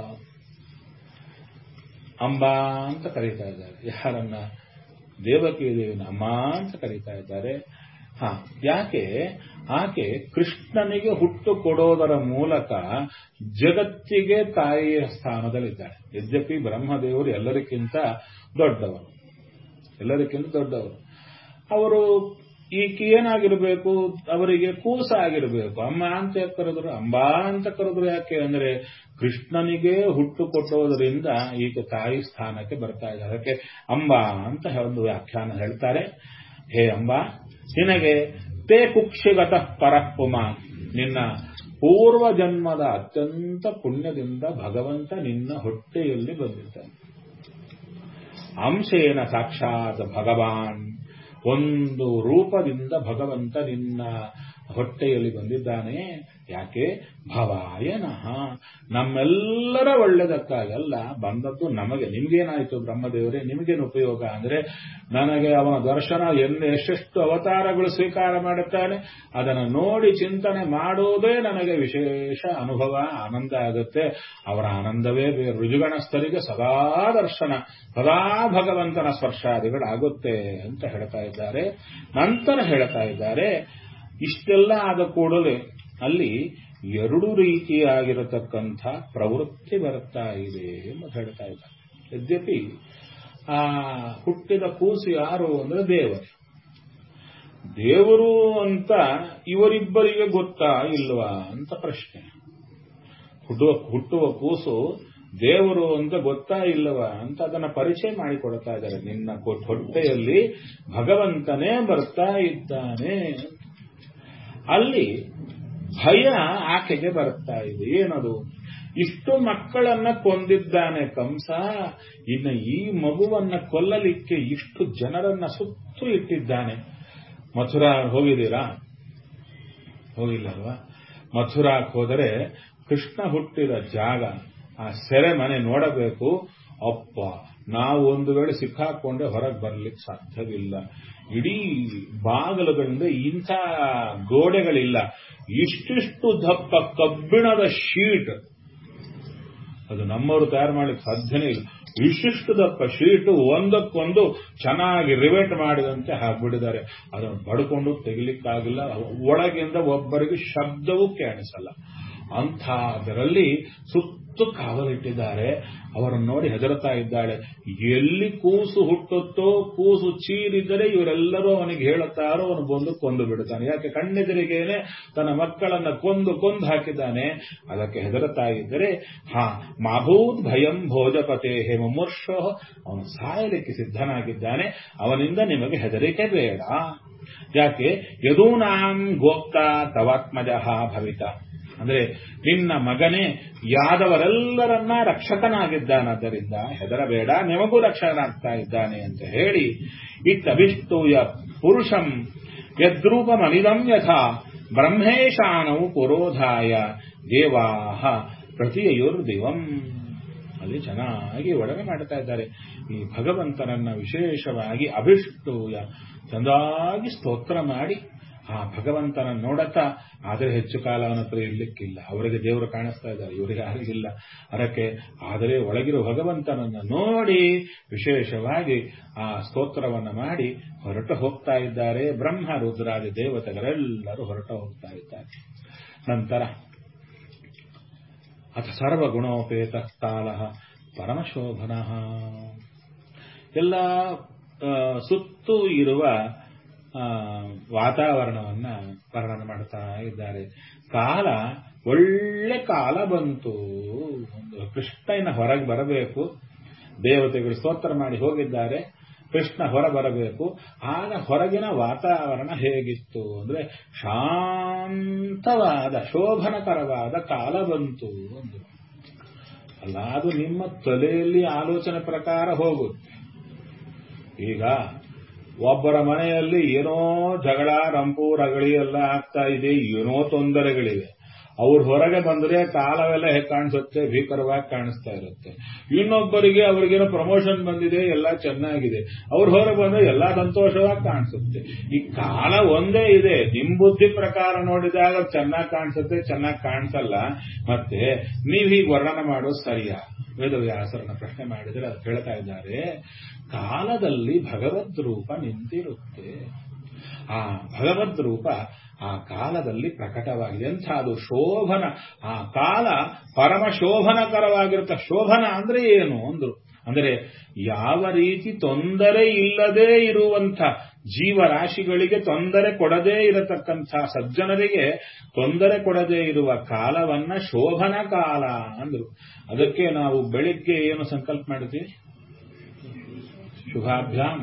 ಅಂಬಾ ಅಂತ ಕರೀತಾ ಇದ್ದಾರೆ ಯಾರನ್ನ ದೇವಕಿ ದೇವಿನ ಅಮ್ಮ ಅಂತ ಕರೀತಾ ಇದ್ದಾರೆ ಹಾ ಯಾಕೆ ಆಕೆ ಕೃಷ್ಣನಿಗೆ ಹುಟ್ಟು ಕೊಡೋದರ ಮೂಲಕ ಜಗತ್ತಿಗೆ ತಾಯಿಯ ಸ್ಥಾನದಲ್ಲಿದ್ದಾರೆ ಯದ್ಯಪಿ ಬ್ರಹ್ಮದೇವರು ಎಲ್ಲರಿಗಿಂತ ದೊಡ್ಡವರು ಎಲ್ಲರಿಗಿಂತ ದೊಡ್ಡವರು ಅವರು ಈಕೆ ಏನಾಗಿರ್ಬೇಕು ಅವರಿಗೆ ಕೂಸ ಆಗಿರ್ಬೇಕು ಅಮ್ಮ ಅಂತ ಯಾಕೆ ಕರೆದ್ರು ಅಂಬಾ ಅಂತ ಕರೆದ್ರು ಯಾಕೆ ಅಂದ್ರೆ ಕೃಷ್ಣನಿಗೆ ಹುಟ್ಟು ಕೊಟ್ಟೋದ್ರಿಂದ ಈಗ ತಾಯಿ ಸ್ಥಾನಕ್ಕೆ ಬರ್ತಾ ಇದೆ ಅದಕ್ಕೆ ಅಂಬಾ ಅಂತ ಒಂದು ವ್ಯಾಖ್ಯಾನ ಹೇಳ್ತಾರೆ ಹೇ ಅಂಬಾ ನಿನಗೆ ತೇ ಕುಕ್ಷಿಗತ ಪರಪ್ಪುಮ ನಿನ್ನ ಪೂರ್ವ ಜನ್ಮದ ಅತ್ಯಂತ ಪುಣ್ಯದಿಂದ ಭಗವಂತ ನಿನ್ನ ಹೊಟ್ಟೆಯಲ್ಲಿ ಬಂದಿದ್ದಾನೆ ಅಂಶೇನ ಸಾಕ್ಷಾತ್ ಭಗವಾನ್ ಒಂದು ರೂಪದಿಂದ ಭಗವಂತ ನಿನ್ನ ಹೊಟ್ಟೆಯಲ್ಲಿ ಬಂದಿದ್ದಾನೆ ಯಾಕೆ ಭವಾಯನಃ ನಮ್ಮೆಲ್ಲರ ಒಳ್ಳೆದಕ್ಕಾಗಲ್ಲ ಬಂದದ್ದು ನಮಗೆ ನಿಮ್ಗೇನಾಯ್ತು ಬ್ರಹ್ಮದೇವರೇ ನಿಮಗೇನು ಉಪಯೋಗ ಅಂದ್ರೆ ನನಗೆ ಅವನ ದರ್ಶನ ಎನ್ನು ಎಷ್ಟೆಷ್ಟು ಅವತಾರಗಳು ಸ್ವೀಕಾರ ಮಾಡುತ್ತಾನೆ ಅದನ್ನು ನೋಡಿ ಚಿಂತನೆ ಮಾಡೋದೇ ನನಗೆ ವಿಶೇಷ ಅನುಭವ ಆನಂದ ಆಗುತ್ತೆ ಅವರ ಆನಂದವೇ ಬೇರೆ ರುಜುಗಣಸ್ಥರಿಗೆ ಸದಾ ದರ್ಶನ ಸದಾ ಭಗವಂತನ ಸ್ಪರ್ಶಾದಿಗಳಾಗುತ್ತೆ ಅಂತ ಹೇಳ್ತಾ ಇದ್ದಾರೆ ನಂತರ ಹೇಳ್ತಾ ಇದ್ದಾರೆ ಇಷ್ಟೆಲ್ಲ ಆದ ಕೂಡಲೇ ಅಲ್ಲಿ ಎರಡು ರೀತಿಯಾಗಿರತಕ್ಕಂಥ ಪ್ರವೃತ್ತಿ ಬರ್ತಾ ಇದೆ ಎಂದು ಹೇಳ್ತಾ ಇದ್ದಾರೆ ಯದ್ಯಪಿ ಆ ಹುಟ್ಟಿದ ಕೂಸು ಯಾರು ಅಂದ್ರೆ ದೇವರು ದೇವರು ಅಂತ ಇವರಿಬ್ಬರಿಗೆ ಗೊತ್ತಾ ಇಲ್ವಾ ಅಂತ ಪ್ರಶ್ನೆ ಹುಟ್ಟುವ ಹುಟ್ಟುವ ಕೂಸು ದೇವರು ಅಂತ ಗೊತ್ತಾ ಇಲ್ಲವಾ ಅಂತ ಅದನ್ನ ಪರಿಚಯ ಮಾಡಿಕೊಡ್ತಾ ಇದ್ದಾರೆ ನಿನ್ನ ಹೊಟ್ಟೆಯಲ್ಲಿ ಭಗವಂತನೇ ಬರ್ತಾ ಇದ್ದಾನೆ ಅಲ್ಲಿ ಭಯ ಆಕೆಗೆ ಬರ್ತಾ ಇದೆ ಏನದು ಇಷ್ಟು ಮಕ್ಕಳನ್ನ ಕೊಂದಿದ್ದಾನೆ ಕಂಸ ಇನ್ನು ಈ ಮಗುವನ್ನ ಕೊಲ್ಲಲಿಕ್ಕೆ ಇಷ್ಟು ಜನರನ್ನ ಸುತ್ತು ಇಟ್ಟಿದ್ದಾನೆ ಮಥುರಾ ಹೋಗಿದ್ದೀರಾ ಹೋಗಿಲ್ಲ ಅಲ್ವಾ ಮಥುರಾಕ್ ಹೋದರೆ ಕೃಷ್ಣ ಹುಟ್ಟಿದ ಜಾಗ ಆ ಸೆರೆ ಮನೆ ನೋಡಬೇಕು ಅಪ್ಪ ನಾವು ಒಂದು ವೇಳೆ ಸಿಕ್ಕಾಕೊಂಡ್ರೆ ಹೊರಗೆ ಬರ್ಲಿಕ್ಕೆ ಸಾಧ್ಯವಿಲ್ಲ ಇಡೀ ಬಾಗಿಲುಗಳಿಂದ ಇಂಥ ಗೋಡೆಗಳಿಲ್ಲ ಇಷ್ಟಿಷ್ಟು ದಪ್ಪ ಕಬ್ಬಿಣದ ಶೀಟ್ ಅದು ನಮ್ಮವರು ತಯಾರು ಮಾಡ್ಲಿಕ್ಕೆ ಸಾಧ್ಯನೇ ಇಲ್ಲ ಇಷ್ಟಿಷ್ಟು ದಪ್ಪ ಶೀಟ್ ಒಂದಕ್ಕೊಂದು ಚೆನ್ನಾಗಿ ರಿವೇಟ್ ಮಾಡಿದಂತೆ ಹಾಕ್ಬಿಟ್ಟಿದ್ದಾರೆ ಅದನ್ನು ಬಡ್ಕೊಂಡು ತೆಗಿಲಿಕ್ಕಾಗಿಲ್ಲ ಒಳಗಿಂದ ಒಬ್ಬರಿಗೆ ಶಬ್ದವೂ ಕೇಳಿಸಲ್ಲ ಅಂಥದರಲ್ಲಿ ಸುತ್ತು ಕಾವಲಿಟ್ಟಿದ್ದಾರೆ ಅವರನ್ನು ನೋಡಿ ಹೆದರ್ತಾ ಇದ್ದಾಳೆ ಎಲ್ಲಿ ಕೂಸು ಹುಟ್ಟುತ್ತೋ ಕೂಸು ಚೀರಿದರೆ ಇವರೆಲ್ಲರೂ ಅವನಿಗೆ ಹೇಳುತ್ತಾರೋ ಅವನು ಬಂದು ಕೊಂದು ಬಿಡುತ್ತಾನೆ ಯಾಕೆ ಕಣ್ಣೆದುರಿಗೇನೆ ತನ್ನ ಮಕ್ಕಳನ್ನ ಕೊಂದು ಕೊಂದು ಹಾಕಿದ್ದಾನೆ ಅದಕ್ಕೆ ಹೆದರ್ತಾ ಇದ್ದರೆ ಹಾ ಮಾಭೂತ್ ಭಯಂ ಭೋಜಪತೆ ಹೇ ಮುಮೂರ್ಷೋ ಅವನು ಸಾಯಲಿಕ್ಕೆ ಸಿದ್ಧನಾಗಿದ್ದಾನೆ ಅವನಿಂದ ನಿಮಗೆ ಹೆದರಿಕೆ ಬೇಡ ಯಾಕೆ ಯದೂನಾಂ ಗೋಪ್ತ ತವಾತ್ಮಜ ಭವಿತ ಅಂದ್ರೆ ನಿನ್ನ ಮಗನೇ ಯಾದವರೆಲ್ಲರನ್ನ ರಕ್ಷಕನಾಗಿದ್ದಾನಾದ್ದರಿಂದ ಹೆದರಬೇಡ ನಿಮಗೂ ರಕ್ಷಕನಾಗ್ತಾ ಇದ್ದಾನೆ ಅಂತ ಹೇಳಿ ಇತ್ತಭಿಷ್ಟೂಯ ಪುರುಷಂ ಯದ್ರೂಪಮನಿದಂ ಯಥಾ ಬ್ರಹ್ಮೇಶಾನವು ಪುರೋಧಾಯ ದೇವಾಹ ಪ್ರತಿಯುರ್ದಿವಂ ಅಲ್ಲಿ ಚೆನ್ನಾಗಿ ಒಡವೆ ಮಾಡ್ತಾ ಇದ್ದಾರೆ ಈ ಭಗವಂತನನ್ನ ವಿಶೇಷವಾಗಿ ಅಭಿಷ್ಟೂಯ ಚಂದಾಗಿ ಸ್ತೋತ್ರ ಮಾಡಿ ಆ ಭಗವಂತನ ನೋಡತಾ ಆದರೆ ಹೆಚ್ಚು ಕಾಲ ಅವನ ಹತ್ರ ಇರ್ಲಿಕ್ಕಿಲ್ಲ ಅವರಿಗೆ ದೇವರು ಕಾಣಿಸ್ತಾ ಇದ್ದಾರೆ ಇವರಿಗೆ ಯಾರಿಗಿಲ್ಲ ಅದಕ್ಕೆ ಆದರೆ ಒಳಗಿರೋ ಭಗವಂತನನ್ನ ನೋಡಿ ವಿಶೇಷವಾಗಿ ಆ ಸ್ತೋತ್ರವನ್ನ ಮಾಡಿ ಹೊರಟು ಹೋಗ್ತಾ ಇದ್ದಾರೆ ಬ್ರಹ್ಮ ರುದ್ರಾದಿ ದೇವತೆಗಳೆಲ್ಲರೂ ಹೊರಟು ಹೋಗ್ತಾ ಇದ್ದಾರೆ ನಂತರ ಅಥ ಸರ್ವಗುಣೋಪೇತ ಕಾಲ ಪರಮಶೋಭನ ಎಲ್ಲ ಸುತ್ತು ಇರುವ ವಾತಾವರಣವನ್ನ ವರ್ಣನೆ ಮಾಡ್ತಾ ಇದ್ದಾರೆ ಕಾಲ ಒಳ್ಳೆ ಕಾಲ ಬಂತು ಒಂದು ಕೃಷ್ಣನ ಹೊರಗೆ ಬರಬೇಕು ದೇವತೆಗಳು ಸ್ತೋತ್ರ ಮಾಡಿ ಹೋಗಿದ್ದಾರೆ ಕೃಷ್ಣ ಹೊರ ಬರಬೇಕು ಆಗ ಹೊರಗಿನ ವಾತಾವರಣ ಹೇಗಿತ್ತು ಅಂದ್ರೆ ಶಾಂತವಾದ ಶೋಭನಕರವಾದ ಕಾಲ ಬಂತು ಒಂದು ಅಲ್ಲ ಅದು ನಿಮ್ಮ ತಲೆಯಲ್ಲಿ ಆಲೋಚನೆ ಪ್ರಕಾರ ಹೋಗುತ್ತೆ ಈಗ ಒಬ್ಬರ ಮನೆಯಲ್ಲಿ ಏನೋ ಜಗಳ ರಂಪು ರಗಳಿ ಎಲ್ಲ ಆಗ್ತಾ ಇದೆ ಏನೋ ತೊಂದರೆಗಳಿವೆ ಅವ್ರ ಹೊರಗೆ ಬಂದ್ರೆ ಕಾಲವೆಲ್ಲ ಹೇಗೆ ಕಾಣಿಸುತ್ತೆ ಭೀಕರವಾಗಿ ಕಾಣಿಸ್ತಾ ಇರುತ್ತೆ ಇನ್ನೊಬ್ಬರಿಗೆ ಅವ್ರಿಗೇನೋ ಪ್ರಮೋಷನ್ ಬಂದಿದೆ ಎಲ್ಲ ಚೆನ್ನಾಗಿದೆ ಅವ್ರ ಹೊರಗೆ ಬಂದ್ರೆ ಎಲ್ಲ ಸಂತೋಷವಾಗಿ ಕಾಣಿಸುತ್ತೆ ಈ ಕಾಲ ಒಂದೇ ಇದೆ ನಿಮ್ ಬುದ್ಧಿ ಪ್ರಕಾರ ನೋಡಿದಾಗ ಚೆನ್ನಾಗಿ ಕಾಣಿಸುತ್ತೆ ಚೆನ್ನಾಗಿ ಕಾಣಿಸಲ್ಲ ಮತ್ತೆ ನೀವ್ ಹೀಗೆ ವರ್ಣನೆ ಮಾಡೋದು ಸರಿಯಾ ವೇದವ್ಯಾಸರನ್ನ ಪ್ರಶ್ನೆ ಮಾಡಿದ್ರೆ ಅದು ಹೇಳ್ತಾ ಇದ್ದಾರೆ ಕಾಲದಲ್ಲಿ ಭಗವದ್ ರೂಪ ನಿಂತಿರುತ್ತೆ ಆ ಭಗವದ್ ರೂಪ ಆ ಕಾಲದಲ್ಲಿ ಪ್ರಕಟವಾಗಿದೆ ಎಂಥ ಅದು ಶೋಭನ ಆ ಕಾಲ ಪರಮ ಶೋಭನಕರವಾಗಿರುತ್ತೆ ಶೋಭನ ಅಂದ್ರೆ ಏನು ಅಂದ್ರು ಅಂದರೆ ಯಾವ ರೀತಿ ತೊಂದರೆ ಇಲ್ಲದೆ ಇರುವಂಥ ಜೀವರಾಶಿಗಳಿಗೆ ತೊಂದರೆ ಕೊಡದೇ ಇರತಕ್ಕಂಥ ಸಜ್ಜನರಿಗೆ ತೊಂದರೆ ಕೊಡದೇ ಇರುವ ಕಾಲವನ್ನ ಶೋಭನ ಕಾಲ ಅಂದ್ರು ಅದಕ್ಕೆ ನಾವು ಬೆಳಿಗ್ಗೆ ಏನು ಸಂಕಲ್ಪ ಮಾಡಿದ್ವಿ ಶುಭಾಭ್ಯಾಂ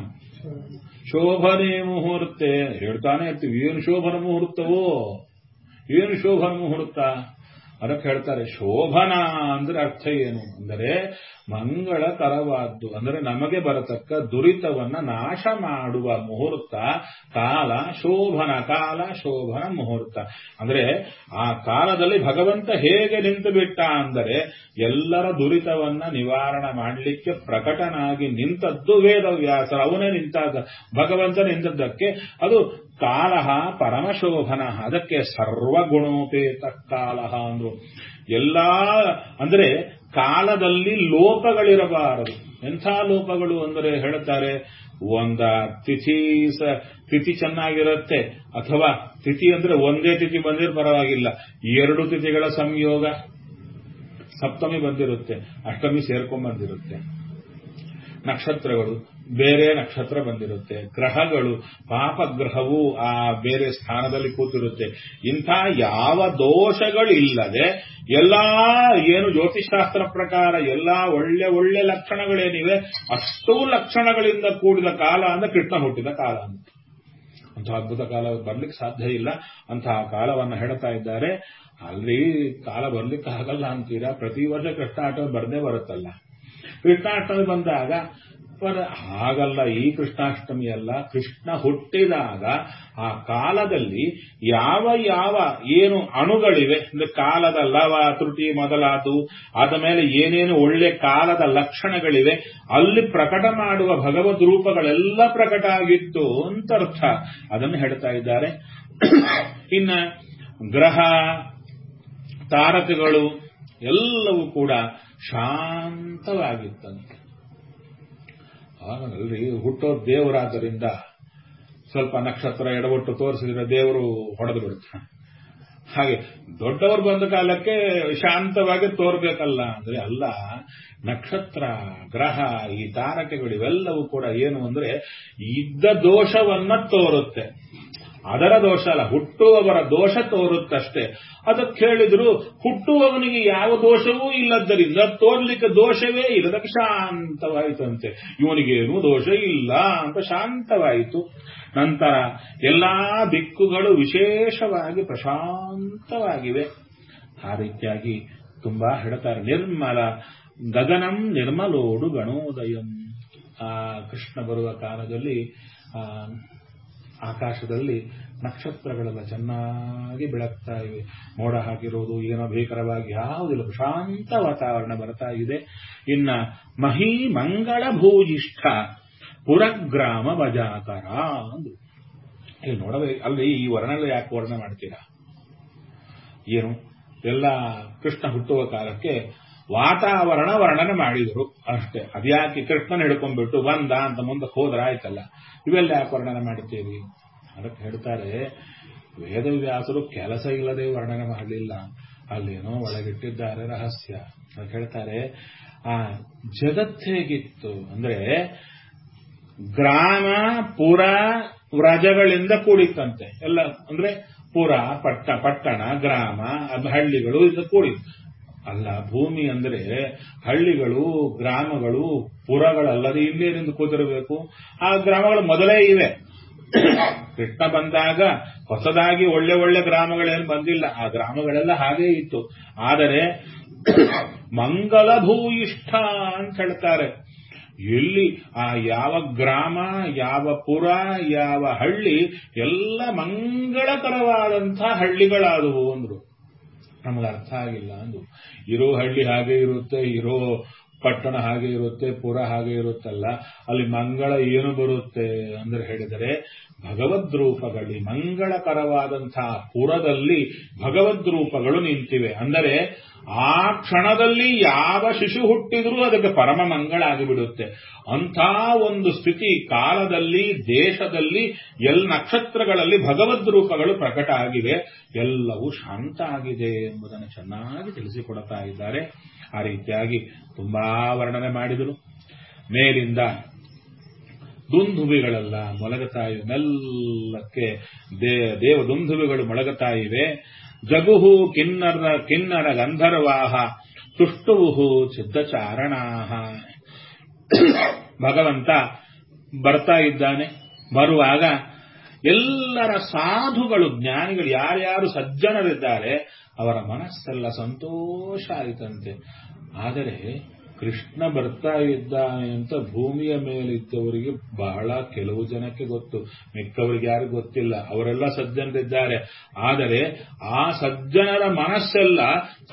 ಶೋಭನೆ ಮುಹೂರ್ತೆ ಹೇಳ್ತಾನೆ ಇರ್ತೀವಿ ಏನು ಶೋಭನ ಮುಹೂರ್ತವೋ ಏನು ಶೋಭನ ಮುಹೂರ್ತ ಅದಕ್ಕೆ ಹೇಳ್ತಾರೆ ಶೋಭನ ಅಂದ್ರೆ ಅರ್ಥ ಏನು ಅಂದರೆ ಮಂಗಳಕರವಾದ್ದು ಅಂದರೆ ನಮಗೆ ಬರತಕ್ಕ ದುರಿತವನ್ನ ನಾಶ ಮಾಡುವ ಮುಹೂರ್ತ ಕಾಲ ಶೋಭನ ಕಾಲ ಶೋಭನ ಮುಹೂರ್ತ ಅಂದ್ರೆ ಆ ಕಾಲದಲ್ಲಿ ಭಗವಂತ ಹೇಗೆ ನಿಂತು ಬಿಟ್ಟ ಅಂದರೆ ಎಲ್ಲರ ದುರಿತವನ್ನ ನಿವಾರಣೆ ಮಾಡಲಿಕ್ಕೆ ಪ್ರಕಟನಾಗಿ ನಿಂತದ್ದು ವೇದವ್ಯಾಸರ ಅವನೇ ನಿಂತಾಗ ಭಗವಂತ ನಿಂತದ್ದಕ್ಕೆ ಅದು ಕಾಲ ಪರಮಶೋಭನ ಅದಕ್ಕೆ ಸರ್ವಗುಣೋಪೇತ ಕಾಲ ಅಂದ್ರು ಎಲ್ಲಾ ಅಂದ್ರೆ ಕಾಲದಲ್ಲಿ ಲೋಪಗಳಿರಬಾರದು ಎಂಥ ಲೋಪಗಳು ಅಂದರೆ ಹೇಳುತ್ತಾರೆ ಒಂದ ತಿಥಿ ತಿಥಿ ಚೆನ್ನಾಗಿರುತ್ತೆ ಅಥವಾ ತಿಥಿ ಅಂದ್ರೆ ಒಂದೇ ತಿಥಿ ಬಂದಿರೋ ಪರವಾಗಿಲ್ಲ ಎರಡು ತಿಥಿಗಳ ಸಂಯೋಗ ಸಪ್ತಮಿ ಬಂದಿರುತ್ತೆ ಅಷ್ಟಮಿ ಸೇರ್ಕೊಂಡ್ ಬಂದಿರುತ್ತೆ ನಕ್ಷತ್ರಗಳು ಬೇರೆ ನಕ್ಷತ್ರ ಬಂದಿರುತ್ತೆ ಗ್ರಹಗಳು ಪಾಪಗ್ರಹವು ಆ ಬೇರೆ ಸ್ಥಾನದಲ್ಲಿ ಕೂತಿರುತ್ತೆ ಇಂಥ ಯಾವ ದೋಷಗಳಿಲ್ಲದೆ ಎಲ್ಲಾ ಏನು ಜ್ಯೋತಿಷಾಸ್ತ್ರ ಪ್ರಕಾರ ಎಲ್ಲಾ ಒಳ್ಳೆ ಒಳ್ಳೆ ಲಕ್ಷಣಗಳೇನಿವೆ ಅಷ್ಟೂ ಲಕ್ಷಣಗಳಿಂದ ಕೂಡಿದ ಕಾಲ ಅಂದ್ರೆ ಕೃಷ್ಣ ಹುಟ್ಟಿದ ಕಾಲ ಅಂತ ಅಂತಹ ಅದ್ಭುತ ಕಾಲ ಬರ್ಲಿಕ್ಕೆ ಸಾಧ್ಯ ಇಲ್ಲ ಅಂತಹ ಕಾಲವನ್ನು ಹೇಳ್ತಾ ಇದ್ದಾರೆ ಅಲ್ಲಿ ಕಾಲ ಬರ್ಲಿಕ್ಕೆ ಆಗಲ್ಲ ಅಂತೀರಾ ಪ್ರತಿ ವರ್ಷ ಕೃಷ್ಣಾಷ್ಟಮಿ ಬರ್ದೇ ಬರುತ್ತಲ್ಲ ಕೃಷ್ಣಾಷ್ಟಮಿ ಬಂದಾಗ ಪರ ಹಾಗಲ್ಲ ಈ ಕೃಷ್ಣಾಷ್ಟಮಿ ಅಲ್ಲ ಕೃಷ್ಣ ಹುಟ್ಟಿದಾಗ ಆ ಕಾಲದಲ್ಲಿ ಯಾವ ಯಾವ ಏನು ಅಣುಗಳಿವೆ ಅಂದ್ರೆ ಕಾಲದ ಲವ ತ್ರುಟಿ ಮೊದಲಾದು ಆದ ಮೇಲೆ ಏನೇನು ಒಳ್ಳೆ ಕಾಲದ ಲಕ್ಷಣಗಳಿವೆ ಅಲ್ಲಿ ಪ್ರಕಟ ಮಾಡುವ ಭಗವದ್ ರೂಪಗಳೆಲ್ಲ ಪ್ರಕಟ ಆಗಿತ್ತು ಅಂತ ಅರ್ಥ ಅದನ್ನು ಹೇಳ್ತಾ ಇದ್ದಾರೆ ಇನ್ನ ಗ್ರಹ ತಾರಕಗಳು ಎಲ್ಲವೂ ಕೂಡ ಶಾಂತವಾಗಿತ್ತಂತೆ ಹಾಗಲ್ರಿ ಹುಟ್ಟೋ ದೇವರಾದ್ದರಿಂದ ಸ್ವಲ್ಪ ನಕ್ಷತ್ರ ಎಡವಟ್ಟು ತೋರಿಸಿದ್ರೆ ದೇವರು ಹೊಡೆದು ಬಿಡ್ತಾನೆ ಹಾಗೆ ದೊಡ್ಡವರು ಬಂದ ಕಾಲಕ್ಕೆ ಶಾಂತವಾಗಿ ತೋರ್ಬೇಕಲ್ಲ ಅಂದ್ರೆ ಅಲ್ಲ ನಕ್ಷತ್ರ ಗ್ರಹ ಈ ತಾರಕೆಗಳು ಇವೆಲ್ಲವೂ ಕೂಡ ಏನು ಅಂದ್ರೆ ಇದ್ದ ದೋಷವನ್ನ ತೋರುತ್ತೆ ಅದರ ದೋಷ ಅಲ್ಲ ಹುಟ್ಟುವವರ ದೋಷ ತೋರುತ್ತಷ್ಟೇ ಅದಕ್ಕೆ ಹೇಳಿದ್ರು ಹುಟ್ಟುವವನಿಗೆ ಯಾವ ದೋಷವೂ ಇಲ್ಲದ್ದರಿಂದ ತೋರ್ಲಿಕ್ಕೆ ದೋಷವೇ ಇಲ್ಲದಕ್ಕೆ ಶಾಂತವಾಯಿತಂತೆ ಇವನಿಗೇನು ದೋಷ ಇಲ್ಲ ಅಂತ ಶಾಂತವಾಯಿತು ನಂತರ ಎಲ್ಲಾ ದಿಕ್ಕುಗಳು ವಿಶೇಷವಾಗಿ ಪ್ರಶಾಂತವಾಗಿವೆ ಆ ರೀತಿಯಾಗಿ ತುಂಬಾ ಹೇಳ್ತಾರೆ ನಿರ್ಮಲ ಗಗನಂ ನಿರ್ಮಲೋಡು ಗಣೋದಯಂ ಆ ಕೃಷ್ಣ ಬರುವ ಕಾಲದಲ್ಲಿ ಆ ಆಕಾಶದಲ್ಲಿ ನಕ್ಷತ್ರಗಳೆಲ್ಲ ಚೆನ್ನಾಗಿ ಬೆಳಗ್ತಾ ಇವೆ ಮೋಡ ಹಾಕಿರೋದು ಏನೋ ಭೀಕರವಾಗಿ ಯಾವುದಿಲ್ಲ ಪ್ರಶಾಂತ ವಾತಾವರಣ ಬರ್ತಾ ಇದೆ ಇನ್ನ ಮಹಿ ಮಂಗಳ ಭೂಜಿಷ್ಠ ಪುರಗ್ರಾಮ ಬಜಾಕರ ಅಂದ್ರು ಇಲ್ಲಿ ನೋಡಬೇಕು ಅಲ್ಲಿ ಈ ವರ್ಣಲ್ಲ ಯಾಕೆ ವರ್ಣ ಮಾಡ್ತೀರಾ ಏನು ಎಲ್ಲ ಕೃಷ್ಣ ಹುಟ್ಟುವ ಕಾಲಕ್ಕೆ ವಾತಾವರಣ ವರ್ಣನೆ ಮಾಡಿದರು ಅಷ್ಟೇ ಅದ್ಯಾಕೆ ಕೃಷ್ಣನ ಹಿಡ್ಕೊಂಡ್ಬಿಟ್ಟು ಬಂದ ಅಂತ ಮುಂದಕ್ಕೆ ಹೋದ್ರೆ ಆಯ್ತಲ್ಲ ಇವೆಲ್ಲ ಯಾಕೆ ವರ್ಣನೆ ಮಾಡ್ತೀವಿ ಅದಕ್ಕೆ ಹೇಳ್ತಾರೆ ವೇದವ್ಯಾಸರು ಕೆಲಸ ಇಲ್ಲದೆ ವರ್ಣನೆ ಮಾಡಲಿಲ್ಲ ಅಲ್ಲೇನೋ ಒಳಗಿಟ್ಟಿದ್ದಾರೆ ರಹಸ್ಯ ಅದಕ್ಕೆ ಹೇಳ್ತಾರೆ ಆ ಜಗತ್ತೇಗಿತ್ತು ಅಂದ್ರೆ ಗ್ರಾಮ ಪುರ ವ್ರಜಗಳಿಂದ ಕೂಡಿತ್ತಂತೆ ಎಲ್ಲ ಅಂದ್ರೆ ಪುರ ಪಟ್ಟ ಪಟ್ಟಣ ಗ್ರಾಮ ಹಳ್ಳಿಗಳು ಇದು ಕೂಡಿತ್ತು ಅಲ್ಲ ಭೂಮಿ ಅಂದ್ರೆ ಹಳ್ಳಿಗಳು ಗ್ರಾಮಗಳು ಪುರಗಳಲ್ಲದೆ ಇನ್ನೇನಿಂದ ಕೂತಿರಬೇಕು ಆ ಗ್ರಾಮಗಳು ಮೊದಲೇ ಇವೆ ಕೃಷ್ಣ ಬಂದಾಗ ಹೊಸದಾಗಿ ಒಳ್ಳೆ ಒಳ್ಳೆ ಗ್ರಾಮಗಳೇನು ಬಂದಿಲ್ಲ ಆ ಗ್ರಾಮಗಳೆಲ್ಲ ಹಾಗೇ ಇತ್ತು ಆದರೆ ಮಂಗಲ ಭೂಯಿಷ್ಠ ಅಂತ ಹೇಳ್ತಾರೆ ಎಲ್ಲಿ ಆ ಯಾವ ಗ್ರಾಮ ಯಾವ ಪುರ ಯಾವ ಹಳ್ಳಿ ಎಲ್ಲ ಮಂಗಳಕರವಾದಂಥ ಹಳ್ಳಿಗಳಾದವು ಅಂದ್ರು ನಮಗೆ ಅರ್ಥ ಆಗಿಲ್ಲ ಅಂದು ಇರೋ ಹಳ್ಳಿ ಹಾಗೆ ಇರುತ್ತೆ ಇರೋ ಪಟ್ಟಣ ಹಾಗೆ ಇರುತ್ತೆ ಪುರ ಹಾಗೆ ಇರುತ್ತಲ್ಲ ಅಲ್ಲಿ ಮಂಗಳ ಏನು ಬರುತ್ತೆ ಅಂದ್ರೆ ಹೇಳಿದರೆ ಭಗವದ್ ರೂಪಗಳಲ್ಲಿ ಮಂಗಳಕರವಾದಂತಹ ಪುರದಲ್ಲಿ ಭಗವದ್ ರೂಪಗಳು ನಿಂತಿವೆ ಅಂದರೆ ಆ ಕ್ಷಣದಲ್ಲಿ ಯಾವ ಶಿಶು ಹುಟ್ಟಿದ್ರೂ ಅದಕ್ಕೆ ಪರಮ ಮಂಗಳ ಆಗಿಬಿಡುತ್ತೆ ಅಂಥ ಒಂದು ಸ್ಥಿತಿ ಕಾಲದಲ್ಲಿ ದೇಶದಲ್ಲಿ ಎಲ್ಲ ನಕ್ಷತ್ರಗಳಲ್ಲಿ ಭಗವದ್ ರೂಪಗಳು ಪ್ರಕಟ ಆಗಿವೆ ಎಲ್ಲವೂ ಶಾಂತ ಆಗಿದೆ ಎಂಬುದನ್ನು ಚೆನ್ನಾಗಿ ತಿಳಿಸಿಕೊಡ್ತಾ ಇದ್ದಾರೆ ಆ ರೀತಿಯಾಗಿ ತುಂಬಾ ವರ್ಣನೆ ಮಾಡಿದರು ಮೇಲಿಂದ ದುಂದುಬಿಗಳೆಲ್ಲ ಮೊಳಗುತ್ತಾ ಇವೆ ಮೆಲ್ಲಕ್ಕೆ ದೇ ದೇವ ದುಂದುಬಿಗಳು ಮೊಳಗುತ್ತಾ ಇವೆ ಜಗುಹು ಕಿನ್ನರ ಕಿನ್ನರ ಗಂಧರ್ವಾಹ ತುಷ್ಟುವುಹು ಸಿದ್ಧಚಾರಣಾಹ ಭಗವಂತ ಬರ್ತಾ ಇದ್ದಾನೆ ಬರುವಾಗ ಎಲ್ಲರ ಸಾಧುಗಳು ಜ್ಞಾನಿಗಳು ಯಾರ್ಯಾರು ಸಜ್ಜನರಿದ್ದಾರೆ ಅವರ ಮನಸ್ಸೆಲ್ಲ ಸಂತೋಷ ಆಯಿತಂತೆ ಆದರೆ ಕೃಷ್ಣ ಬರ್ತಾ ಇದ್ದಾನೆ ಅಂತ ಭೂಮಿಯ ಮೇಲಿದ್ದವರಿಗೆ ಬಹಳ ಕೆಲವು ಜನಕ್ಕೆ ಗೊತ್ತು ಮಿಕ್ಕವರಿಗೆ ಯಾರು ಗೊತ್ತಿಲ್ಲ ಅವರೆಲ್ಲ ಸಜ್ಜನರಿದ್ದಾರೆ ಆದರೆ ಆ ಸಜ್ಜನರ ಮನಸ್ಸೆಲ್ಲ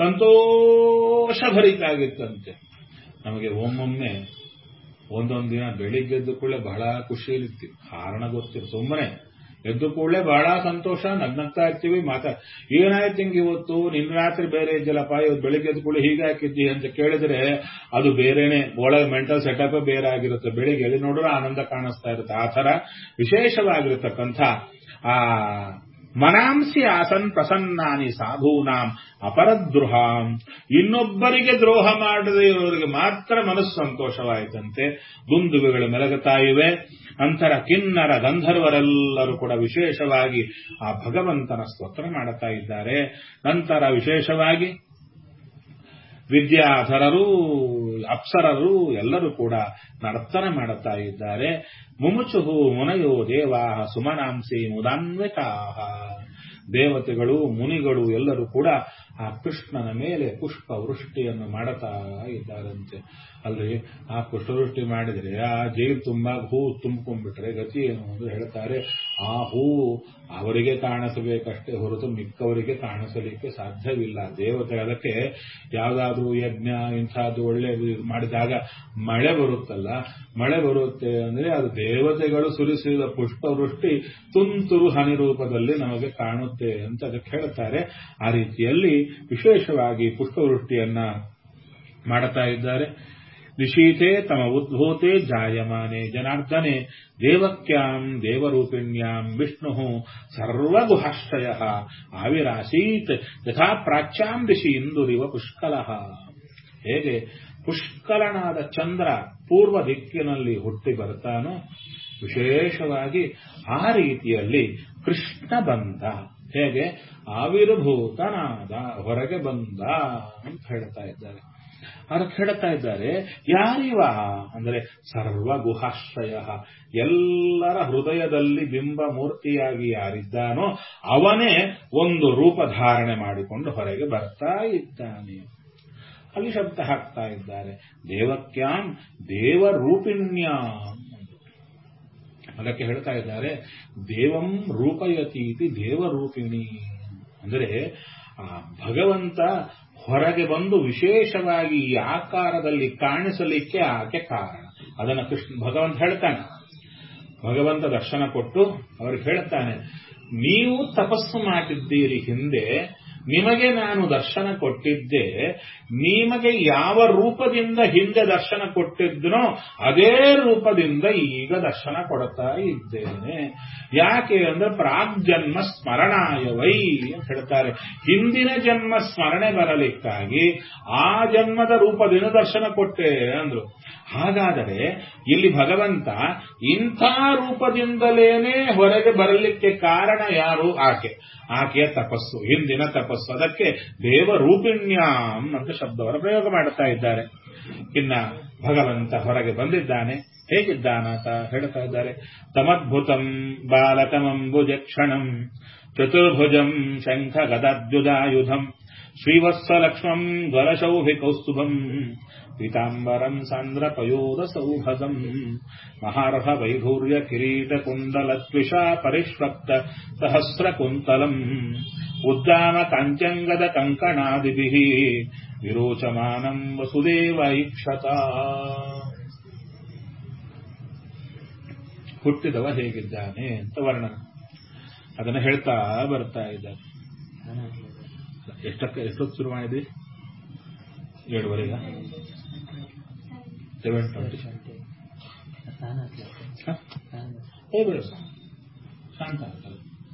ಸಂತೋಷಭರಿತಾಗಿತ್ತಂತೆ ನಮಗೆ ಒಮ್ಮೊಮ್ಮೆ ಒಂದೊಂದು ದಿನ ಬೆಳಿಗ್ಗೆ ಎದ್ದು ಕೂಡಲೇ ಬಹಳ ಖುಷಿಯಲ್ಲಿರ್ತೀವಿ ಕಾರಣ ಗೊತ್ತಿಲ್ಲ ಸುಮ್ಮನೆ ಎದ್ದು ಕೂಡಲೇ ಬಹಳ ಸಂತೋಷ ನಗ್ನಗ್ತಾ ಇರ್ತೀವಿ ಮಾತಾ ಏನಾಯ್ತು ಹಿಂಗೆ ಇವತ್ತು ನಿನ್ನ ರಾತ್ರಿ ಬೇರೆ ಇದ್ದಲ್ಲಪ್ಪ ಇವತ್ತು ಬೆಳಿಗ್ಗೆ ಎದ್ದು ಕೂಡಲೇ ಹೀಗೆ ಹಾಕಿದ್ದಿ ಅಂತ ಕೇಳಿದ್ರೆ ಅದು ಬೇರೆನೆ ಒಳಗೆ ಮೆಂಟಲ್ ಸೆಟಪ್ ಬೇರೆ ಆಗಿರುತ್ತೆ ಬೆಳಿಗ್ಗೆ ಎಲ್ಲಿ ನೋಡಿದ್ರೆ ಆನಂದ ಕಾಣಿಸ್ತಾ ಇರುತ್ತೆ ಆ ತರ ವಿಶೇಷವಾಗಿರತಕ್ಕಂಥ ಆ ಮನಾಂಸಿ ಆಸನ್ ಪ್ರಸನ್ನಾನಿ ಸಾಧೂನಾಂ ಅಪರದ್ರೋಹಾಂ ಇನ್ನೊಬ್ಬರಿಗೆ ದ್ರೋಹ ಮಾಡದೇ ಇರೋರಿಗೆ ಮಾತ್ರ ಮನಸ್ಸು ಸಂತೋಷವಾಯಿತಂತೆ ದುಂದುವೆಗಳು ಮೆಲಗುತ್ತಾ ಇವೆ ನಂತರ ಕಿನ್ನರ ಗಂಧರ್ವರೆಲ್ಲರೂ ಕೂಡ ವಿಶೇಷವಾಗಿ ಆ ಭಗವಂತನ ಸ್ತೋತ್ರ ಮಾಡುತ್ತಾ ಇದ್ದಾರೆ ನಂತರ ವಿಶೇಷವಾಗಿ ವಿದ್ಯಾಧರರು ಅಪ್ಸರರು ಎಲ್ಲರೂ ಕೂಡ ನರ್ತನ ಮಾಡುತ್ತಾ ಇದ್ದಾರೆ ಮುಮುಚುಹು ಮುನಯೋ ದೇವಾ ಸುಮನಾಂಸಿ ಮುದಾನ್ವಿತಾ ದೇವತೆಗಳು ಮುನಿಗಳು ಎಲ್ಲರೂ ಕೂಡ ಆ ಕೃಷ್ಣನ ಮೇಲೆ ಪುಷ್ಪ ವೃಷ್ಟಿಯನ್ನು ಮಾಡುತ್ತಾ ಇದ್ದಾರಂತೆ ಅಲ್ಲಿ ಆ ಪುಷ್ಪವೃಷ್ಟಿ ಮಾಡಿದರೆ ಆ ಜೈಲು ತುಂಬಾ ಹೂ ತುಂಬಿಕೊಂಡ್ಬಿಟ್ರೆ ಗತಿ ಏನು ಅಂತ ಹೇಳ್ತಾರೆ ಆ ಹೂ ಅವರಿಗೆ ಕಾಣಿಸಬೇಕಷ್ಟೇ ಹೊರತು ಮಿಕ್ಕವರಿಗೆ ಕಾಣಿಸಲಿಕ್ಕೆ ಸಾಧ್ಯವಿಲ್ಲ ದೇವತೆ ಅದಕ್ಕೆ ಯಾವುದಾದ್ರೂ ಯಜ್ಞ ಇಂಥದ್ದು ಒಳ್ಳೆ ಮಾಡಿದಾಗ ಮಳೆ ಬರುತ್ತಲ್ಲ ಮಳೆ ಬರುತ್ತೆ ಅಂದ್ರೆ ಅದು ದೇವತೆಗಳು ಸುರಿಸಿದ ಪುಷ್ಪವೃಷ್ಟಿ ತುಂತುರು ಹನಿ ರೂಪದಲ್ಲಿ ನಮಗೆ ಕಾಣುತ್ತೆ ಅಂತ ಅದಕ್ಕೆ ಹೇಳ್ತಾರೆ ಆ ರೀತಿಯಲ್ಲಿ ವಿಶೇಷವಾಗಿ ಪುಷ್ಪವೃಷ್ಟಿಯನ್ನ ಮಾಡುತ್ತಾ ಇದ್ದಾರೆ ನಿಶೀತೆ ತಮ ಉದ್ಭೂತೆ ಜಾಯಮಾನೆ ಜನಾರ್ದನೆ ದೇವಕ್ಯಾಂ ದೇವರೂಪಿಣ್ಯಾಂ ವಿಷ್ಣು ಸರ್ವಗುಹಾಶ್ರಯ ಆವಿರಾಸೀತ್ ಯಥಾ ಪ್ರಾಚ್ಯಾಂ ದಿಶಿ ಇಂದುರಿವ ಪುಷ್ಕಲ ಹೇಗೆ ಪುಷ್ಕಲನಾದ ಚಂದ್ರ ಪೂರ್ವ ದಿಕ್ಕಿನಲ್ಲಿ ಹುಟ್ಟಿ ಬರ್ತಾನೋ ವಿಶೇಷವಾಗಿ ಆ ರೀತಿಯಲ್ಲಿ ಕೃಷ್ಣ ಬಂದ ಹೇಗೆ ಆವಿರ್ಭೂತನಾದ ಹೊರಗೆ ಬಂದ ಅಂತ ಹೇಳ್ತಾ ಇದ್ದಾರೆ ಅದಕ್ಕೆ ಹೇಳ್ತಾ ಇದ್ದಾರೆ ಯಾರಿವ ಅಂದರೆ ಸರ್ವ ಗುಹಾಶ್ರಯ ಎಲ್ಲರ ಹೃದಯದಲ್ಲಿ ಬಿಂಬ ಮೂರ್ತಿಯಾಗಿ ಯಾರಿದ್ದಾನೋ ಅವನೇ ಒಂದು ರೂಪ ಧಾರಣೆ ಮಾಡಿಕೊಂಡು ಹೊರಗೆ ಬರ್ತಾ ಇದ್ದಾನೆ ಅಲ್ಲಿ ಶಬ್ದ ಹಾಕ್ತಾ ಇದ್ದಾರೆ ದೇವಕ್ಯಾಂ ದೇವರೂಪಿಣ್ಯಾಂ ಅದಕ್ಕೆ ಹೇಳ್ತಾ ಇದ್ದಾರೆ ದೇವಂ ರೂಪಯತೀತಿ ದೇವರೂಪಿಣಿ ಅಂದರೆ ಆ ಭಗವಂತ ಹೊರಗೆ ಬಂದು ವಿಶೇಷವಾಗಿ ಈ ಆಕಾರದಲ್ಲಿ ಕಾಣಿಸಲಿಕ್ಕೆ ಆಕೆ ಕಾರಣ ಅದನ್ನು ಕೃಷ್ಣ ಭಗವಂತ ಹೇಳ್ತಾನೆ ಭಗವಂತ ದರ್ಶನ ಕೊಟ್ಟು ಅವ್ರಿಗೆ ಹೇಳ್ತಾನೆ ನೀವು ತಪಸ್ಸು ಮಾಡಿದ್ದೀರಿ ಹಿಂದೆ ನಿಮಗೆ ನಾನು ದರ್ಶನ ಕೊಟ್ಟಿದ್ದೆ ನಿಮಗೆ ಯಾವ ರೂಪದಿಂದ ಹಿಂದೆ ದರ್ಶನ ಕೊಟ್ಟಿದ್ನೋ ಅದೇ ರೂಪದಿಂದ ಈಗ ದರ್ಶನ ಕೊಡ್ತಾ ಇದ್ದೇನೆ ಯಾಕೆ ಅಂದ್ರೆ ಪ್ರಾಗ್ಜನ್ಮ ಸ್ಮರಣಾಯ ವೈ ಅಂತ ಹೇಳ್ತಾರೆ ಹಿಂದಿನ ಜನ್ಮ ಸ್ಮರಣೆ ಬರಲಿಕ್ಕಾಗಿ ಆ ಜನ್ಮದ ರೂಪದಿಂದ ದರ್ಶನ ಕೊಟ್ಟೆ ಅಂದ್ರು ಹಾಗಾದರೆ ಇಲ್ಲಿ ಭಗವಂತ ಇಂಥ ರೂಪದಿಂದಲೇನೆ ಹೊರಗೆ ಬರಲಿಕ್ಕೆ ಕಾರಣ ಯಾರು ಆಕೆ ಆಕೆಯ ತಪಸ್ಸು ಹಿಂದಿನ ತಪಸ್ಸು ಅದಕ್ಕೆ ದೇವರೂಪಿಣ್ಯಾಂ ಅಂತ ಶಬ್ದವನ್ನು ಪ್ರಯೋಗ ಮಾಡುತ್ತಾ ಇದ್ದಾರೆ ಇನ್ನ ಭಗವಂತ ಹೊರಗೆ ಬಂದಿದ್ದಾನೆ ಹೇಗಿದ್ದಾನಾತ ಹೇಳ್ತಾ ಇದ್ದಾರೆ ತಮದ್ಭುತಂ ಬಾಲಕಮಂಬುಜಕ್ಷಣಂ ಚತುರ್ಭುಜಂ ಶಂಖ ಗದಾದ್ಯುದಾಯುಧಂ ಶ್ರೀವತ್ಸಲಕ್ಷ್ಮಂ ಜ್ವಲಶೌಭಿ ಕೌಸ್ತುಭಂ ಪೀತಾಂಬರಂ ಸಾಂದ್ರಪಯೋಧ ಸೌಭಗಂ ಮಹಾರಥ ವೈಭೂರ್ಯ ಕಿರೀಟ ಕುಂಡಲ ತ್ವಿಷಾ ಪರಿಷ್ವಕ್ತ ಸಹಸ್ರ ಕುಂತಲಂ ಉದ್ದಾಮ ಕಾಂಚಂಗದ ಕಂಕಣಾದಿಭಿ ವಿರೋಚಮಾನಂ ವಸುದೇವ ಈಕ್ಷತ ಹುಟ್ಟಿದವ ಹೇಗಿದ್ದಾನೆ ಅಂತ ವರ್ಣನ ಅದನ್ನು ಹೇಳ್ತಾ ಬರ್ತಾ ಇದ್ದಾರೆ ಎಷ್ಟಕ್ಕೆ ಎಷ್ಟೊತ್ತು ಶುರು ಮಾಡಿದ್ರಿ ಏಳುವರೆಗ ಸೆವೆನ್ ಟ್ವೆಂಟಿ ಹೋಗ್ಬಿಡು ಶಾಂತ ಆಗ್ತದೆ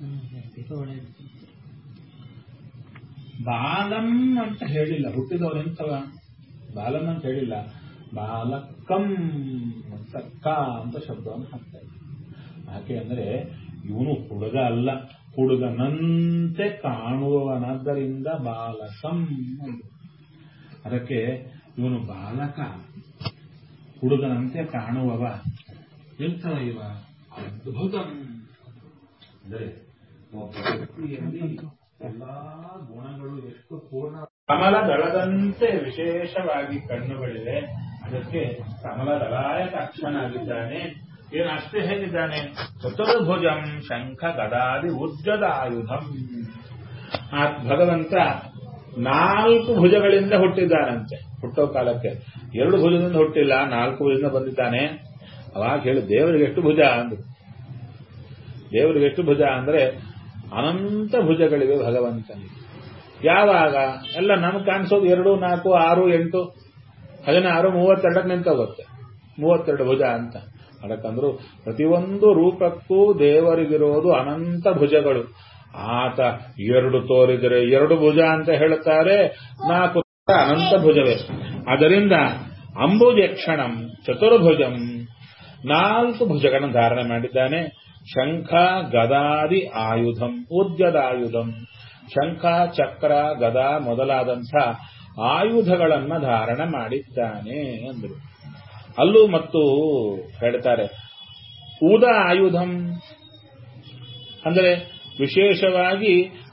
ಬಾಲಂ ಅಂತ ಹೇಳಿಲ್ಲ ಹುಟ್ಟಿದವರೆಂತವ ಬಾಲಂ ಅಂತ ಹೇಳಿಲ್ಲ ಬಾಲಕಂ ಅಂತ ಕ ಅಂತ ಶಬ್ದವನ್ನು ಹಾಕ್ತಾ ಇದ್ದ ಯಾಕೆ ಅಂದ್ರೆ ಇವನು ಹುಡುಗ ಅಲ್ಲ ಹುಡುಗನಂತೆ ಕಾಣುವವನಾದ್ದರಿಂದ ಬಾಲಕಂ ಅಂದ್ರು ಅದಕ್ಕೆ ಇವನು ಬಾಲಕ ಹುಡುಗನಂತೆ ಕಾಣುವವ ಎಂಥವ ಇವ ಅದ್ಭುತ ಅಂದರೆ ಒಬ್ಬ ವ್ಯಕ್ತಿಯಲ್ಲಿ ಎಲ್ಲಾ ಗುಣಗಳು ಎಷ್ಟು ಪೂರ್ಣ ಕಮಲ ದಳದಂತೆ ವಿಶೇಷವಾಗಿ ಕಣ್ಣುಗಳಿವೆ ಅದಕ್ಕೆ ಕಮಲ ದಳಾಯಕಾಕ್ಷನಾಗಿದ್ದಾನೆ ಏನು ಅಷ್ಟೇ ಹೇಗಿದ್ದಾನೆ ಚತುರ್ಭುಜಂ ಶಂಖ ಗದಾದಿ ಉಜ್ಜದ ಆಯುಧಂ ಆ ಭಗವಂತ ನಾಲ್ಕು ಭುಜಗಳಿಂದ ಹುಟ್ಟಿದ್ದಾನಂತೆ ಹುಟ್ಟೋ ಕಾಲಕ್ಕೆ ಎರಡು ಭುಜದಿಂದ ಹುಟ್ಟಿಲ್ಲ ನಾಲ್ಕು ಭುಜದಿಂದ ಬಂದಿದ್ದಾನೆ ಅವಾಗ ಹೇಳಿ ದೇವರಿಗೆ ಎಷ್ಟು ಭುಜ ಅಂದ್ರು ದೇವರಿಗೆ ಎಷ್ಟು ಭುಜ ಅಂದ್ರೆ ಅನಂತ ಭುಜಗಳಿವೆ ಭಗವಂತನಿಗೆ ಯಾವಾಗ ಎಲ್ಲ ನಮ್ಗೆ ಕಾಣಿಸೋದು ಎರಡು ನಾಲ್ಕು ಆರು ಎಂಟು ಹದಿನಾರು ಮೂವತ್ತೆರಡಕ್ಕೆ ನಿಂತೋಗುತ್ತೆ ಮೂವತ್ತೆರಡು ಭುಜ ಅಂತ ಅದಕ್ಕಂದ್ರು ಪ್ರತಿಯೊಂದು ರೂಪಕ್ಕೂ ದೇವರಿಗಿರೋದು ಅನಂತ ಭುಜಗಳು ಆತ ಎರಡು ತೋರಿದರೆ ಎರಡು ಭುಜ ಅಂತ ಹೇಳುತ್ತಾರೆ ನಾಲ್ಕು ಅನಂತ ಭುಜವೇ ಅದರಿಂದ ಅಂಬುಜಕ್ಷಣಂ ಚತುರ್ಭುಜಂ ನಾಲ್ಕು ಭುಜಗಳನ್ನು ಧಾರಣೆ ಮಾಡಿದ್ದಾನೆ ಶಂಖ ಗದಾದಿ ಆಯುಧಂ ಪೂಜ್ಯದ ಆಯುಧಂ ಶಂಖ ಚಕ್ರ ಗದ ಮೊದಲಾದಂಥ ಆಯುಧಗಳನ್ನ ಧಾರಣೆ ಮಾಡಿದ್ದಾನೆ ಅಂದರು ಅಲ್ಲೂ ಮತ್ತು ಹೇಳ್ತಾರೆ ಊದ ಆಯುಧಂ ಅಂದರೆ ವಿಶೇಷವಾಗಿ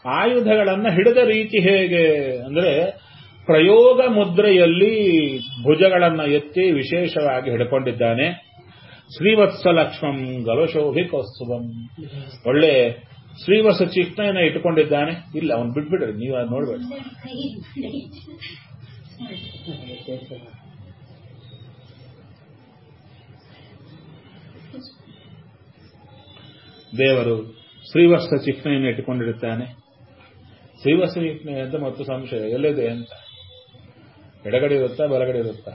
ಆಯುಧಗಳನ್ನ ಹಿಡಿದ ರೀತಿ ಹೇಗೆ ಅಂದ್ರೆ ಪ್ರಯೋಗ ಮುದ್ರೆಯಲ್ಲಿ ಭುಜಗಳನ್ನ ಎತ್ತಿ ವಿಶೇಷವಾಗಿ ಹಿಡ್ಕೊಂಡಿದ್ದಾನೆ ಶ್ರೀವತ್ಸ ಲಕ್ಷ್ಮಂ ಗಲಶೋಭಿ ಕೌಸ್ತುಭಂ ಒಳ್ಳೆ ಶ್ರೀವತ್ಸ ಚಿಹ್ನೆಯನ್ನ ಇಟ್ಕೊಂಡಿದ್ದಾನೆ ಇಲ್ಲ ಅವನು ಬಿಟ್ಬಿಡ್ರಿ ನೀವು ಅದು ನೋಡ್ಬೇಡಿ ದೇವರು ಶ್ರೀವತ್ಸ ಚಿಹ್ನೆಯನ್ನು ಇಟ್ಟುಕೊಂಡಿರುತ್ತಾನೆ ಶ್ರೀವತ್ಸ ಚಿಹ್ನೆ ಅಂತ ಮತ್ತು ಸಂಶಯ ಎಲ್ಲಿದೆ ಅಂತ ಎಡಗಡೆ ಇರುತ್ತಾ ಬಲಗಡೆ ಇರುತ್ತಾ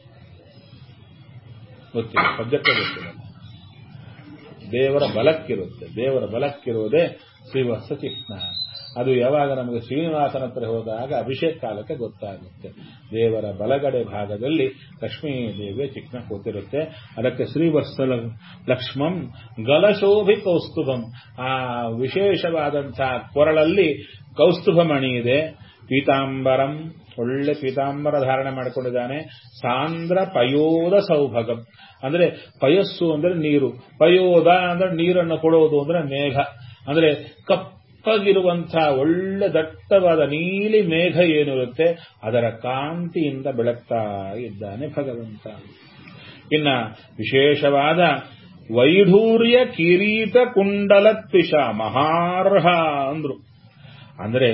ಗೊತ್ತಿಲ್ಲ ಸಬ್ಜೆಕ್ಟ್ ಗೊತ್ತಿಲ್ಲ ದೇವರ ಬಲಕ್ಕಿರುತ್ತೆ ದೇವರ ಬಲಕ್ಕಿರುವುದೇ ಶ್ರೀವತ್ಸ ಚಿಹ್ನ ಅದು ಯಾವಾಗ ನಮಗೆ ಶ್ರೀನಿವಾಸನ ಹತ್ರ ಹೋದಾಗ ಅಭಿಷೇಕ ಕಾಲಕ್ಕೆ ಗೊತ್ತಾಗುತ್ತೆ ದೇವರ ಬಲಗಡೆ ಭಾಗದಲ್ಲಿ ಲಕ್ಷ್ಮೀ ದೇವಿಯ ಚಿಹ್ನ ಕೂತಿರುತ್ತೆ ಅದಕ್ಕೆ ಶ್ರೀವತ್ಸ ಲಕ್ಷ್ಮಂ ಗಲಶೋಭಿ ಕೌಸ್ತುಭಂ ಆ ವಿಶೇಷವಾದಂತಹ ಕೊರಳಲ್ಲಿ ಕೌಸ್ತುಭ ಮಣಿ ಇದೆ ಪೀತಾಂಬರಂ ಒಳ್ಳೆ ಪೀತಾಂಬರ ಧಾರಣೆ ಮಾಡಿಕೊಂಡಿದ್ದಾನೆ ಸಾಂದ್ರ ಪಯೋದ ಸೌಭಗಂ ಅಂದ್ರೆ ಪಯಸ್ಸು ಅಂದ್ರೆ ನೀರು ಪಯೋದ ಅಂದ್ರೆ ನೀರನ್ನು ಕೊಡೋದು ಅಂದ್ರೆ ಮೇಘ ಅಂದ್ರೆ ಕಪ್ಪಗಿರುವಂತಹ ಒಳ್ಳೆ ದಟ್ಟವಾದ ನೀಲಿ ಮೇಘ ಏನಿರುತ್ತೆ ಅದರ ಕಾಂತಿಯಿಂದ ಬೆಳಗ್ತಾ ಇದ್ದಾನೆ ಭಗವಂತ ಇನ್ನ ವಿಶೇಷವಾದ ವೈಢೂರ್ಯ ಕಿರೀಟ ಕುಂಡಲ ತ್ವಿಷ ಮಹಾರ್ಹ ಅಂದ್ರು ಅಂದ್ರೆ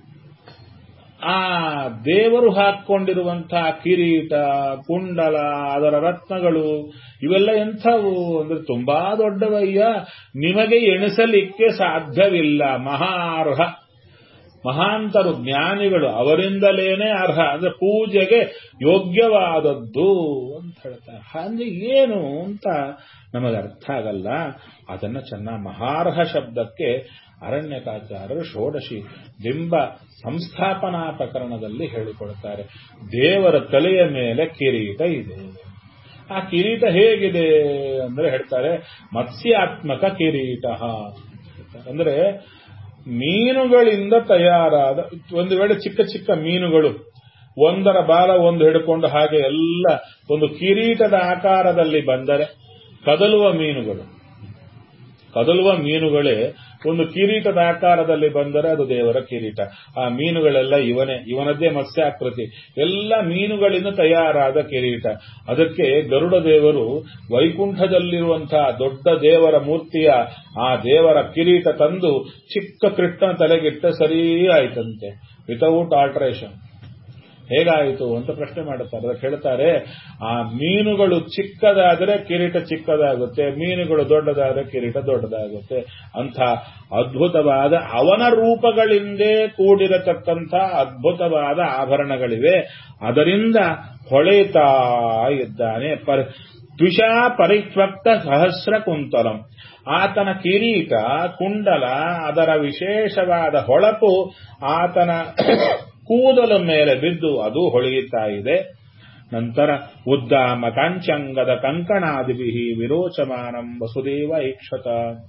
ಆ ದೇವರು ಹಾಕೊಂಡಿರುವಂತಹ ಕಿರೀಟ ಕುಂಡಲ ಅದರ ರತ್ನಗಳು ಇವೆಲ್ಲ ಎಂಥವು ಅಂದ್ರೆ ತುಂಬಾ ದೊಡ್ಡವಯ್ಯ ನಿಮಗೆ ಎಣಿಸಲಿಕ್ಕೆ ಸಾಧ್ಯವಿಲ್ಲ ಮಹಾರ್ಹ ಮಹಾಂತರು ಜ್ಞಾನಿಗಳು ಅವರಿಂದಲೇನೆ ಅರ್ಹ ಅಂದ್ರೆ ಪೂಜೆಗೆ ಯೋಗ್ಯವಾದದ್ದು ಅಂತ ಹೇಳ್ತಾರೆ ಅಂದ್ರೆ ಏನು ಅಂತ ನಮಗೆ ಅರ್ಥ ಆಗಲ್ಲ ಅದನ್ನ ಚೆನ್ನಾಗಿ ಮಹಾರ್ಹ ಶಬ್ದಕ್ಕೆ ಅರಣ್ಯಕಾಚಾರ್ಯರು ಷೋಡಶಿ ಬಿಂಬ ಸಂಸ್ಥಾಪನಾ ಪ್ರಕರಣದಲ್ಲಿ ಹೇಳಿಕೊಡ್ತಾರೆ ದೇವರ ತಲೆಯ ಮೇಲೆ ಕಿರೀಟ ಇದೆ ಆ ಕಿರೀಟ ಹೇಗಿದೆ ಅಂದ್ರೆ ಹೇಳ್ತಾರೆ ಮತ್ಸ್ಯಾತ್ಮಕ ಕಿರೀಟ ಅಂದ್ರೆ ಮೀನುಗಳಿಂದ ತಯಾರಾದ ಒಂದು ವೇಳೆ ಚಿಕ್ಕ ಚಿಕ್ಕ ಮೀನುಗಳು ಒಂದರ ಬಾಲ ಒಂದು ಹಿಡ್ಕೊಂಡು ಹಾಗೆ ಎಲ್ಲ ಒಂದು ಕಿರೀಟದ ಆಕಾರದಲ್ಲಿ ಬಂದರೆ ಕದಲುವ ಮೀನುಗಳು ಕದಲುವ ಮೀನುಗಳೇ ಒಂದು ಕಿರೀಟದ ಆಕಾರದಲ್ಲಿ ಬಂದರೆ ಅದು ದೇವರ ಕಿರೀಟ ಆ ಮೀನುಗಳೆಲ್ಲ ಇವನೇ ಇವನದ್ದೇ ಮತ್ಸ್ಯಾಕೃತಿ ಎಲ್ಲ ಮೀನುಗಳಿಂದ ತಯಾರಾದ ಕಿರೀಟ ಅದಕ್ಕೆ ಗರುಡ ದೇವರು ವೈಕುಂಠದಲ್ಲಿರುವಂತಹ ದೊಡ್ಡ ದೇವರ ಮೂರ್ತಿಯ ಆ ದೇವರ ಕಿರೀಟ ತಂದು ಚಿಕ್ಕ ಕೃಷ್ಣ ತಲೆಗಿಟ್ಟ ಸರಿ ಆಯ್ತಂತೆ ವಿತೌಟ್ ಆಲ್ಟ್ರೇಷನ್ ಹೇಗಾಯಿತು ಅಂತ ಪ್ರಶ್ನೆ ಮಾಡುತ್ತಾರೆ ಅದಕ್ಕೆ ಹೇಳ್ತಾರೆ ಆ ಮೀನುಗಳು ಚಿಕ್ಕದಾದರೆ ಕಿರೀಟ ಚಿಕ್ಕದಾಗುತ್ತೆ ಮೀನುಗಳು ದೊಡ್ಡದಾದರೆ ಕಿರೀಟ ದೊಡ್ಡದಾಗುತ್ತೆ ಅಂಥ ಅದ್ಭುತವಾದ ಅವನ ರೂಪಗಳಿಂದೇ ಕೂಡಿರತಕ್ಕಂಥ ಅದ್ಭುತವಾದ ಆಭರಣಗಳಿವೆ ಅದರಿಂದ ಹೊಳೆಯುತ್ತಾ ಇದ್ದಾನೆ ಪರ್ ದ್ವಿಷಾ ಪರಿತ್ವಕ್ತ ಸಹಸ್ರ ಕುಂತಲಂ ಆತನ ಕಿರೀಟ ಕುಂಡಲ ಅದರ ವಿಶೇಷವಾದ ಹೊಳಪು ಆತನ ಕೂದಲ ಮೇಲೆ ಬಿದ್ದು ಅದು ಹೊಳೆಯುತ್ತಾ ಇದೆ ನಂತರ ಉದ್ದಾಮ ಕಾಂಚಂಗದ ಕಂಕಣಾದಿಭಿ ವಿರೋಚಮಾನಂ ವಸುದೇವ ಈಕ್ಷತ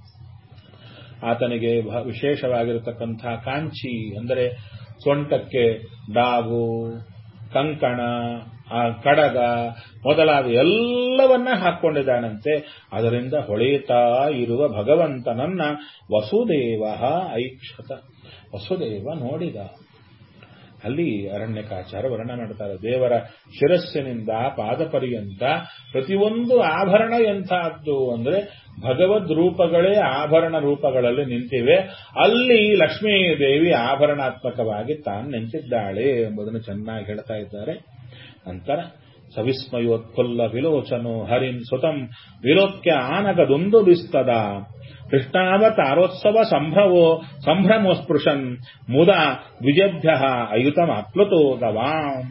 ಆತನಿಗೆ ವಿಶೇಷವಾಗಿರತಕ್ಕಂಥ ಕಾಂಚಿ ಅಂದರೆ ಸೊಂಟಕ್ಕೆ ಡಾಗು ಕಂಕಣ ಆ ಕಡಗ ಮೊದಲಾದ ಎಲ್ಲವನ್ನ ಹಾಕೊಂಡಿದ್ದಾನಂತೆ ಅದರಿಂದ ಹೊಳೆಯುತ್ತಾ ಇರುವ ಭಗವಂತನನ್ನ ವಸುದೇವ ಐಕ್ಷತ ವಸುದೇವ ನೋಡಿದ ಅಲ್ಲಿ ಅರಣ್ಯಕಾಚಾರ ವರ್ಣ ಮಾಡ್ತಾರೆ ದೇವರ ಶಿರಸ್ಸಿನಿಂದ ಪಾದ ಪರ್ಯಂತ ಪ್ರತಿಯೊಂದು ಆಭರಣ ಎಂಥದ್ದು ಅಂದ್ರೆ ಭಗವದ್ ರೂಪಗಳೇ ಆಭರಣ ರೂಪಗಳಲ್ಲಿ ನಿಂತಿವೆ ಅಲ್ಲಿ ಲಕ್ಷ್ಮೀದೇವಿ ಆಭರಣಾತ್ಮಕವಾಗಿ ತಾನು ನಿಂತಿದ್ದಾಳೆ ಎಂಬುದನ್ನು ಚೆನ್ನಾಗಿ ಹೇಳ್ತಾ ಇದ್ದಾರೆ ನಂತರ ಸವಿಸ್ಮಯೋತ್ಫುಲ್ಲ ವಿಲೋಚನೋ ಹರಿನ್ ಸುತಂ ವಿಲೋಕ್ಯ ಆನಗದೊಂದು ಬಿಸ್ತದ ಕೃಷ್ಣಾವತಾರೋತ್ಸವ ಸಂಭ್ರವೋ ಸಂಭ್ರಮೋಸ್ಪೃಶನ್ ಮುದ ದ್ವಿಜಭ್ಯ ಅಯುತಮ ಅಪ್ಲುತೋ ಗವಾಂ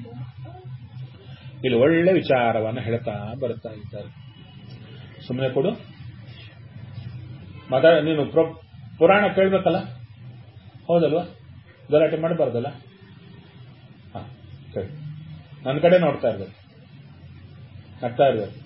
ಇಲ್ಲಿ ಒಳ್ಳೆ ವಿಚಾರವನ್ನು ಹೇಳ್ತಾ ಬರ್ತಾ ಇದ್ದಾರೆ ಸುಮ್ಮನೆ ಕೊಡು ಮತ ನೀನು ಪುರಾಣ ಕೇಳ್ಬೇಕಲ್ಲ ಹೌದಲ್ವಾ ಗಲಾಟೆ ಮಾಡಬಾರ್ದಲ್ಲ ಹಾ ಸರಿ ನನ್ನ ಕಡೆ ನೋಡ್ತಾ ಇರ್ಬೇಕು ಆಗ್ತಾ ಇರ್ಬೇಕು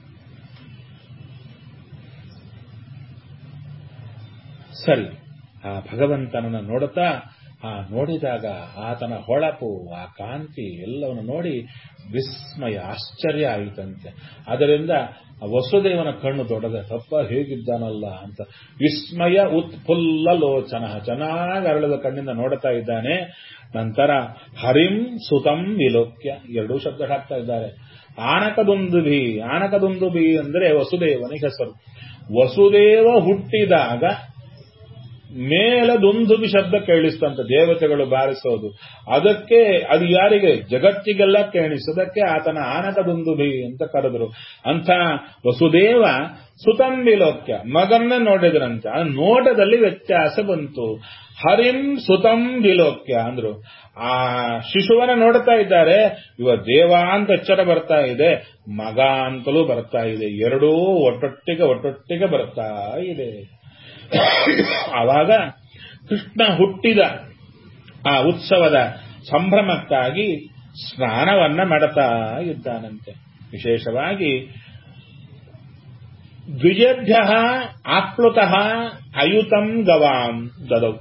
ಸರಿ ಆ ಭಗವಂತನನ್ನ ನೋಡುತ್ತಾ ಆ ನೋಡಿದಾಗ ಆತನ ಹೊಳಪು ಆ ಕಾಂತಿ ಎಲ್ಲವನ್ನು ನೋಡಿ ವಿಸ್ಮಯ ಆಶ್ಚರ್ಯ ಆಯಿತಂತೆ ಅದರಿಂದ ವಸುದೇವನ ಕಣ್ಣು ದೊಡ್ಡದೆ ತಪ್ಪ ಹೇಗಿದ್ದಾನಲ್ಲ ಅಂತ ವಿಸ್ಮಯ ಉತ್ಫುಲ್ಲ ಲೋಚನ ಚೆನ್ನಾಗಿ ಅರಳದ ಕಣ್ಣಿಂದ ನೋಡ್ತಾ ಇದ್ದಾನೆ ನಂತರ ಹರಿಂ ಸುತಂ ವಿಲೋಕ್ಯ ಎರಡೂ ಶಬ್ದ ಹಾಕ್ತಾ ಇದ್ದಾರೆ ಆನಕದುಂದುಭಿ ಆನಕದುಂದುಭಿ ಅಂದರೆ ವಸುದೇವನಿಗೆ ಹೆಸರು ವಸುದೇವ ಹುಟ್ಟಿದಾಗ ಮೇಲೆ ದುಂದುಬಿ ಶಬ್ದ ಕೇಳಿಸ್ತಂತ ದೇವತೆಗಳು ಬಾರಿಸೋದು ಅದಕ್ಕೆ ಅದು ಯಾರಿಗೆ ಜಗತ್ತಿಗೆಲ್ಲ ಕೇಳಿಸೋದಕ್ಕೆ ಆತನ ಆನಕ ದುಂದುಬಿ ಅಂತ ಕರೆದ್ರು ಅಂತ ವಸುದೇವ ಸುತಂಬಿಲೋಕ್ಯ ಮಗನ್ನ ನೋಡಿದ್ರಂತೆ ಆ ನೋಟದಲ್ಲಿ ವ್ಯತ್ಯಾಸ ಬಂತು ಹರಿಂ ಸುತಂ ವಿಲೋಕ್ಯ ಅಂದ್ರು ಆ ಶಿಶುವನ್ನ ನೋಡ್ತಾ ಇದ್ದಾರೆ ಇವ ದೇವ ಅಂತ ಎಚ್ಚರ ಬರ್ತಾ ಇದೆ ಮಗ ಅಂತಲೂ ಬರ್ತಾ ಇದೆ ಎರಡೂ ಒಟ್ಟೊಟ್ಟಿಗೆ ಒಟ್ಟೊಟ್ಟಿಗೆ ಬರ್ತಾ ಇದೆ ಆವಾಗ ಕೃಷ್ಣ ಹುಟ್ಟಿದ ಆ ಉತ್ಸವದ ಸಂಭ್ರಮಕ್ಕಾಗಿ ಸ್ನಾನವನ್ನ ಮಾಡುತ್ತಾ ಇದ್ದಾನಂತೆ ವಿಶೇಷವಾಗಿ ದ್ವಿಜೇಭ್ಯ ಆಪ್ಲುತಃ ಅಯುತಂ ಗವಾಂ ದದೌ